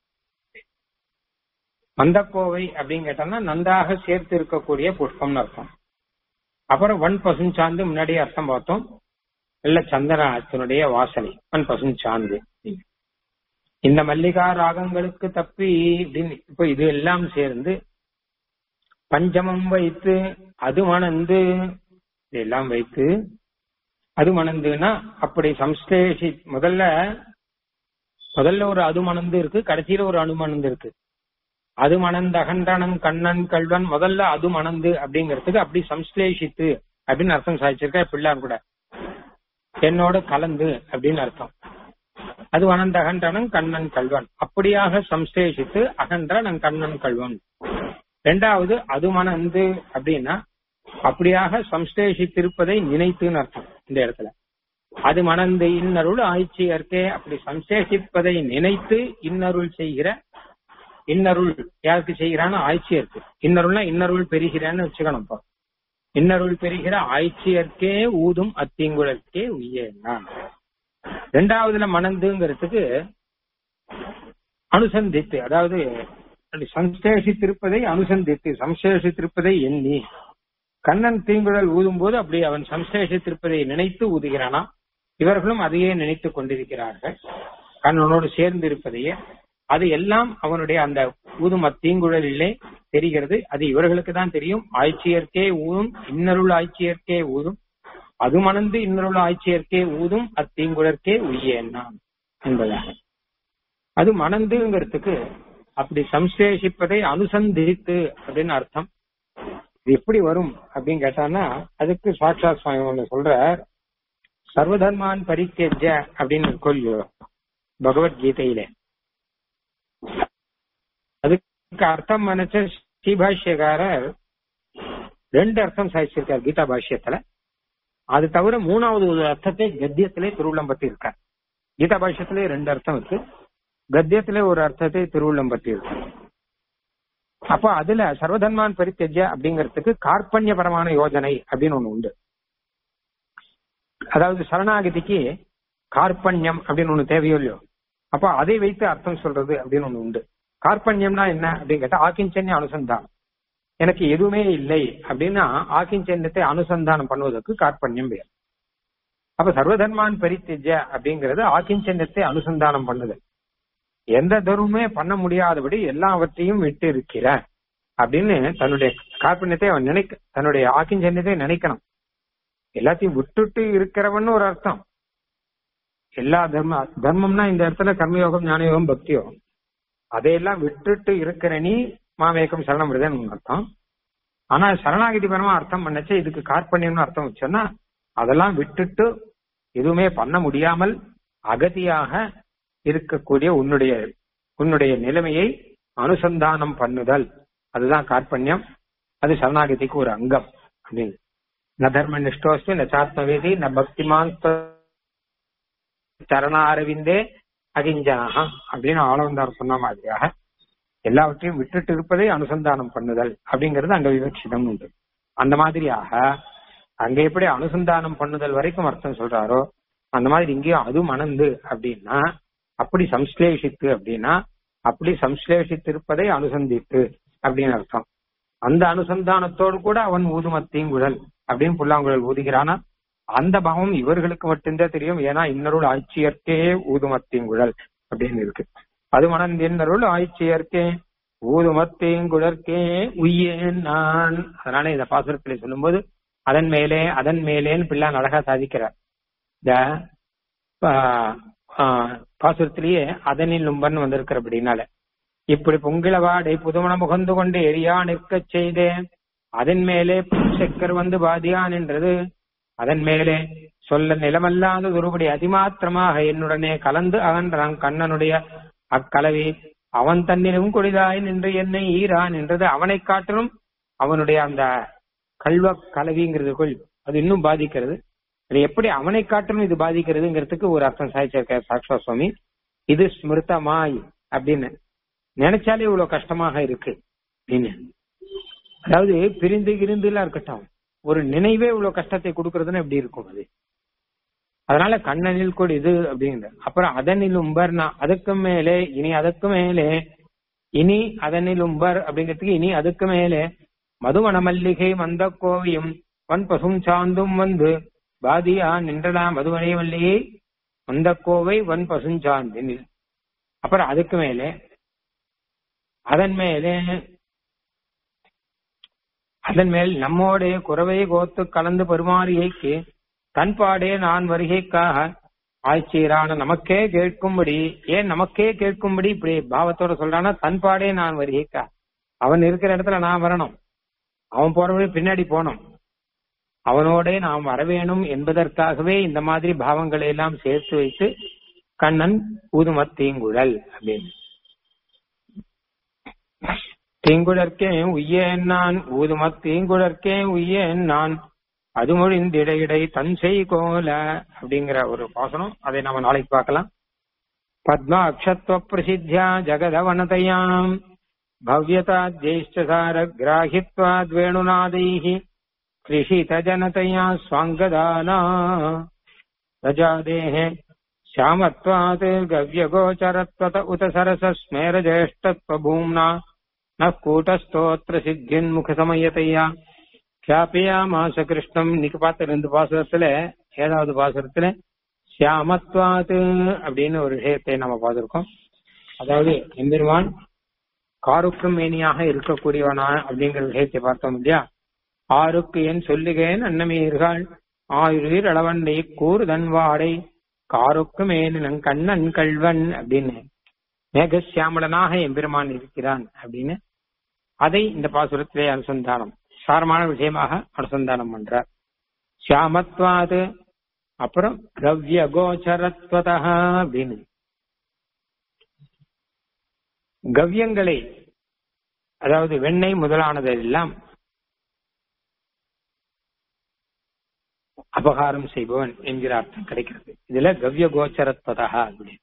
மந்தக்கோவை அப்படின்னு கேட்டோம்னா நன்றாக சேர்த்து இருக்கக்கூடிய புஷ்பம்னு அர்த்தம் அப்புறம் வன் பசுஞ்சாந்து முன்னாடியே அர்த்தம் பார்த்தோம் நல்ல சந்தனத்தினுடைய வாசனை வன் பசுஞ்சாந்து இந்த மல்லிகா ராகங்களுக்கு தப்பி அப்படின்னு இப்ப இது எல்லாம் சேர்ந்து பஞ்சமம் வைத்து அது மணந்து இதெல்லாம் வைத்து அது மணந்துன்னா அப்படி சம்ஸ்லேஷி முதல்ல முதல்ல ஒரு அது மணந்து இருக்கு கடைசியில ஒரு அணு மணந்து இருக்கு அது மணந்த அகண்டனம் கண்ணன் கல்வன் முதல்ல அது மணந்து அப்படிங்கிறதுக்கு அப்படி சம்ஸ்லேஷித்து அப்படின்னு அர்த்தம் சாதிச்சிருக்கா பிள்ளார் கூட என்னோட கலந்து அப்படின்னு அர்த்தம் அது அனந்த அகன்றனன் கண்ணன் கல்வன் அப்படியாக சம்சேஷித்து அகன்றனன் கண்ணன் கல்வன் ரெண்டாவது அது மணந்து அப்படின்னா அப்படியாக சம்சேஷித்திருப்பதை நினைத்துன்னு அர்த்தம் இந்த இடத்துல அது மணந்து இன்னருள் ஆய்ச்சியர்க்கே அப்படி சம்சேஷிப்பதை நினைத்து இன்னருள் செய்கிற இன்னருள் யாருக்கு செய்கிறான்னு ஆய்ச்சியர்க்கு இன்னருள்னா இன்னருள் பெறுகிறேன்னு வச்சுக்கணும் இப்போ இன்னருள் பெறுகிற ஆய்ச்சியர்க்கே ஊதும் அத்தீங்குழற்கே உய்யேன்னா ரெண்டாவதுல மணந்துங்கிறதுக்கு அனுசந்தித்து அதாவது சம்சேஷித்திருப்பதை அனுசந்தித்து சம்சேஷித்திருப்பதை எண்ணி கண்ணன் தீங்குழல் ஊதும் போது அப்படி அவன் சம்சேஷித்திருப்பதை நினைத்து ஊதுகிறானா இவர்களும் அதையே நினைத்துக் கொண்டிருக்கிறார்கள் கண்ணனோடு சேர்ந்து இருப்பதையே அது எல்லாம் அவனுடைய அந்த ஊதும் அத்தீங்குழலிலே தெரிகிறது அது இவர்களுக்கு தான் தெரியும் ஆய்ச்சியர்க்கே ஊதும் இன்னருள் ஆய்ச்சியர்க்கே ஊதும் அது மணந்து இன்னொரு ஆய்ச்சியர்க்கே ஊதும் அத்தீங்குழற்கே உய்யேன்னான் என்பதாக அது மணந்துங்கிறதுக்கு அப்படி சம்சேஷிப்பதை அனுசந்தித்து அப்படின்னு அர்த்தம் இது எப்படி வரும் அப்படின்னு கேட்டான்னா அதுக்கு சாட்சாத் சுவாமி ஒண்ணு சொல்ற சர்வதர்மான் பரித்தேஜ அப்படின்னு கொல்லியோ பகவத்கீதையில அதுக்கு அர்த்தம் நினைச்ச ஸ்ரீபாஷ்யக்காரர் ரெண்டு அர்த்தம் சாதிச்சிருக்கார் கீதா பாஷ்யத்துல அது தவிர மூணாவது ஒரு அர்த்தத்தை கத்தியத்திலே திருவுள்ளம்பத்தி இருக்கார் கீதா பாஷ்யத்திலே ரெண்டு அர்த்தம் இருக்கு கத்தியத்திலே ஒரு அர்த்தத்தை திருவுள்ளம்பத்தி இருக்கு அப்ப அதுல சர்வதன்மான் பரித்தெஜ்ய அப்படிங்கிறதுக்கு கார்பண்யபரமான யோஜனை அப்படின்னு ஒண்ணு உண்டு அதாவது சரணாகதிக்கு கார்பண்யம் அப்படின்னு ஒண்ணு தேவையோ இல்லையோ அப்ப அதை வைத்து அர்த்தம் சொல்றது அப்படின்னு ஒண்ணு உண்டு கார்பண்யம்னா என்ன அப்படின்னு கேட்டா ஆக்கிஞ்சன்ய அனுசந்தானம் எனக்கு எதுவுமே இல்லை அப்படின்னா ஆக்கிஞ்சன்யத்தை அனுசந்தானம் பண்ணுவதற்கு கார்பண்யம் வேறு அப்ப சர்வதர்மான் பரித்திஜ அப்படிங்கிறது ஆக்கிஞ்சன்யத்தை அனுசந்தானம் பண்ணுது எந்த தர்மமே பண்ண முடியாதபடி எல்லாவற்றையும் விட்டு இருக்கிற அப்படின்னு தன்னுடைய கார்பண்யத்தை அவன் நினைக்க தன்னுடைய ஆக்கிஞ்சன்யத்தை நினைக்கணும் எல்லாத்தையும் விட்டுட்டு இருக்கிறவன் ஒரு அர்த்தம் எல்லா தர்ம தர்மம்னா இந்த இடத்துல கர்மயோகம் ஞானயோகம் பக்தியோகம் அதையெல்லாம் விட்டுட்டு இருக்கிற நீ மாமேக்கம் சரணம் விடுதேன்னு அர்த்தம் ஆனா சரணாகிதி பரமா அர்த்தம் பண்ணச்சு இதுக்கு கார்பண்யம்னு அர்த்தம் வச்சோன்னா அதெல்லாம் விட்டுட்டு எதுவுமே பண்ண முடியாமல் அகதியாக இருக்கக்கூடிய உன்னுடைய உன்னுடைய நிலைமையை அனுசந்தானம் பண்ணுதல் அதுதான் கார்பண்யம் அது சரணாகதிக்கு ஒரு அங்கம் அப்படின்னு ந தர்ம நிஷ்டோஸ்மி ந சாத்மவேதி ந பக்திமான் சரணாரவிந்தே அகிஞ்சனாக அப்படின்னு ஆளவந்தார் சொன்ன மாதிரியாக எல்லாவற்றையும் விட்டுட்டு இருப்பதை அனுசந்தானம் பண்ணுதல் அப்படிங்கிறது அங்க விவட்சிதம் உண்டு அந்த மாதிரியாக அங்க எப்படி அனுசந்தானம் பண்ணுதல் வரைக்கும் அர்த்தம் சொல்றாரோ அந்த மாதிரி இங்கேயும் அது மணந்து அப்படின்னா அப்படி சம்ஸ்லேஷித்து அப்படின்னா அப்படி சம்ஸ்லேஷித்திருப்பதை அனுசந்தித்து அப்படின்னு அர்த்தம் அந்த அனுசந்தானத்தோடு கூட அவன் ஊதுமத்தையும் குழல் அப்படின்னு புல்லாங்குழல் ஊதுகிறானா அந்த பாவம் இவர்களுக்கு மட்டும்தான் தெரியும் ஏன்னா இன்னருள் ஆட்சியர்க்கே ஊதுமத்தீங்குழல் அப்படின்னு இருக்கு அது மணந்தின்னருள் ஆட்சியர்க்கே ஊதுமத்தீங்குழற்கே உய்யேன் நான் அதனால இந்த பாசுரத்திலே சொல்லும்போது அதன் மேலே அதன் மேலேன்னு பிள்ளான் அழகா சாதிக்கிறார் இந்த பாசுரத்திலேயே அதனில் நும்பன் வந்திருக்கிறபடினால இப்படி பொங்கிளவாடை புதுமண முகந்து கொண்டு எரியா நிற்கச் செய்தேன் அதன் மேலே செக்கர் வந்து பாதியான் என்றது அதன் மேலே சொல்ல நிலமல்லாத ஒருபடி அதிமாத்திரமாக என்னுடனே கலந்து அகன்றான் கண்ணனுடைய அக்கலவி அவன் தன்னிலும் கொடிதாய் நின்று என்னை ஈரான் என்றது அவனை காட்டிலும் அவனுடைய அந்த கல்வ கலவிங்கிறதுக்குள் அது இன்னும் பாதிக்கிறது அது எப்படி அவனை காட்டிலும் இது பாதிக்கிறதுங்கிறதுக்கு ஒரு அர்த்தம் சாய்ச்சிருக்கார் சாக்ஷா சுவாமி இது ஸ்மிருதமாய் அப்படின்னு நினைச்சாலே இவ்வளவு கஷ்டமாக இருக்கு அப்படின்னு அதாவது பிரிந்து கிரிந்து எல்லாம் இருக்கட்டும் ஒரு நினைவே இவ்வளவு கஷ்டத்தை கொடுக்கறதுன்னு எப்படி இருக்கும் அது அதனால கண்ணனில் கூட இது அப்படிங்கிற அப்புறம் அதனில் உம்பர்னா அதுக்கு மேலே இனி அதுக்கு மேலே இனி அதனில் உம்பர் அப்படிங்கிறதுக்கு இனி அதுக்கு மேலே மதுமண மல்லிகை மந்த கோவியும் வன் பசும் சாந்தும் வந்து பாதியா நின்றடா மதுமணி மல்லிகை மந்த கோவை வன் பசுஞ்சாந்தினில் அப்புறம் அதுக்கு மேலே அதன் மேலே அதன் மேல் நம்மோடே குறவை கோத்து கலந்து பருமாறியைக்கு தன்பாடே நான் வருகைக்காக ஆய்ச்சீரான நமக்கே கேட்கும்படி ஏன் நமக்கே கேட்கும்படி இப்படி பாவத்தோட சொல்றானா தன்பாடே நான் வருகைக்கா அவன் இருக்கிற இடத்துல நான் வரணும் அவன் போற வழி பின்னாடி போனோம் அவனோட நாம் வரவேணும் என்பதற்காகவே இந்த மாதிரி பாவங்களை எல்லாம் சேர்த்து வைத்து கண்ணன் ஊதுமத்தீங்குழல் அப்படின்னு தீங்குழற்கே உய்யேன் நான் ஊதுமத் தீங்குழற்கே உய்யேன் நான் அது மொழிந்திடையிடை தன் செய் கோல அப்படிங்கிற ஒரு பாசனம் அதை நாம நாளைக்கு பார்க்கலாம் பத்மாட்சத்துவ பிரசித்தியா ஜகதவனதையாம் பவ்யதா ஜேஷ்டசார கிராஹித்வாத் வேணுநாதைः कृषितजनतया स्वाङ्गदाना प्रजादेः श्यामत्वात् गव्यगोचरत्वत उत सरसस्मेरज्येष्ठत्वभूम्ना न கூட்டஸ்தோத்திர சித்தின் முகசமயத்தையா கியாபியாமாச கிருஷ்ணம் இன்னைக்கு பார்த்த ரெண்டு பாசுரத்துல ஏழாவது பாசுரத்துல சியாமத்வாது அப்படின்னு ஒரு விஷயத்தை நம்ம பார்த்திருக்கோம் அதாவது எம்பெருமான் காருக்கும் மேனியாக இருக்கக்கூடியவனா அப்படிங்கிற விஷயத்தை பார்த்தோம் இல்லையா ஆருக்கு என் சொல்லுகேன் அன்னமீர்கள் ஆயுர் அளவண்டை கூறு தன்வாடை காருக்கு மேனின் கண்ணன் கல்வன் அப்படின்னு மேகசியாமலனாக எம்பெருமான் இருக்கிறான் அப்படின்னு அதை இந்த பாசுரத்திலே அனுசந்தானம் சாரமான விஷயமாக அனுசந்தானம் பண்றார் சியாமத்வாது அப்புறம் கவ்ய கோச்சரத்வதா அப்படின்னு கவ்யங்களை அதாவது வெண்ணெய் முதலானதெல்லாம் அபகாரம் செய்பவன் என்கிற அர்த்தம் கிடைக்கிறது இதுல கவ்ய கோச்சரத்வதா அப்படின்னு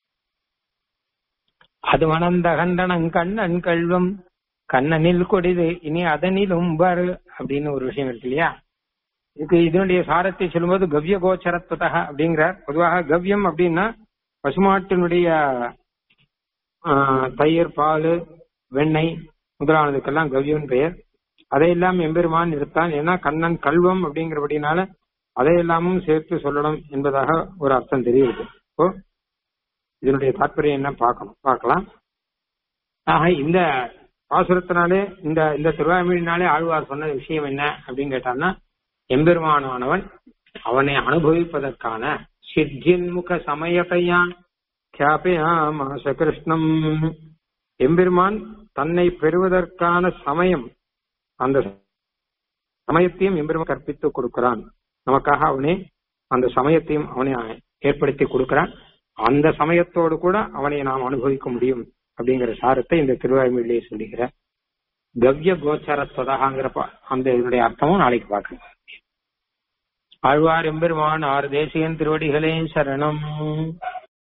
அது வனந்த கண்டனம் கண்ணன் கல்வம் கண்ணனில் கொடிது இனி அதனிலும் வர் அப்படின்னு ஒரு விஷயம் இருக்கு இல்லையா இதுக்கு இதனுடைய சாரத்தை சொல்லும்போது கவ்ய கோச்சரத்வதா அப்படிங்கிறார் பொதுவாக கவ்யம் அப்படின்னா பசுமாட்டினுடைய தயிர் பால் வெண்ணெய் முதலானதுக்கெல்லாம் கவ்யம் பெயர் அதையெல்லாம் எம்பெருமான் இருத்தான் ஏன்னா கண்ணன் கல்வம் அப்படிங்கிறபடினால அதையெல்லாமும் சேர்த்து சொல்லணும் என்பதாக ஒரு அர்த்தம் தெரியுது இப்போ இதனுடைய தாற்பயம் என்ன பார்க்கணும் பார்க்கலாம் ஆக இந்த பாசுரத்தினாலே இந்த இந்த திருவாய்மொழினாலே ஆழ்வார் சொன்ன விஷயம் என்ன அப்படின்னு கேட்டான்னா எம்பெருமானவன் அவனை அனுபவிப்பதற்கான சித்தின்முக சமயத்தையான் கியாபியாமாச கிருஷ்ணம் எம்பெருமான் தன்னை பெறுவதற்கான சமயம் அந்த சமயத்தையும் எம்பெருமான் கற்பித்து கொடுக்கிறான் நமக்காக அவனே அந்த சமயத்தையும் அவனே ஏற்படுத்தி கொடுக்கிறான் அந்த சமயத்தோடு கூட அவனை நாம் அனுபவிக்க முடியும் அப்படிங்கிற சாரத்தை இந்த திருவாய்மொழியிலே சொல்லுகிற கவ்ய கோச்சரத்வதாங்கிற அந்த இதனுடைய அர்த்தமும் நாளைக்கு பார்க்கலாம் ஆழ்வார் எம்பெருமான் ஆறு தேசியன் திருவடிகளே சரணம்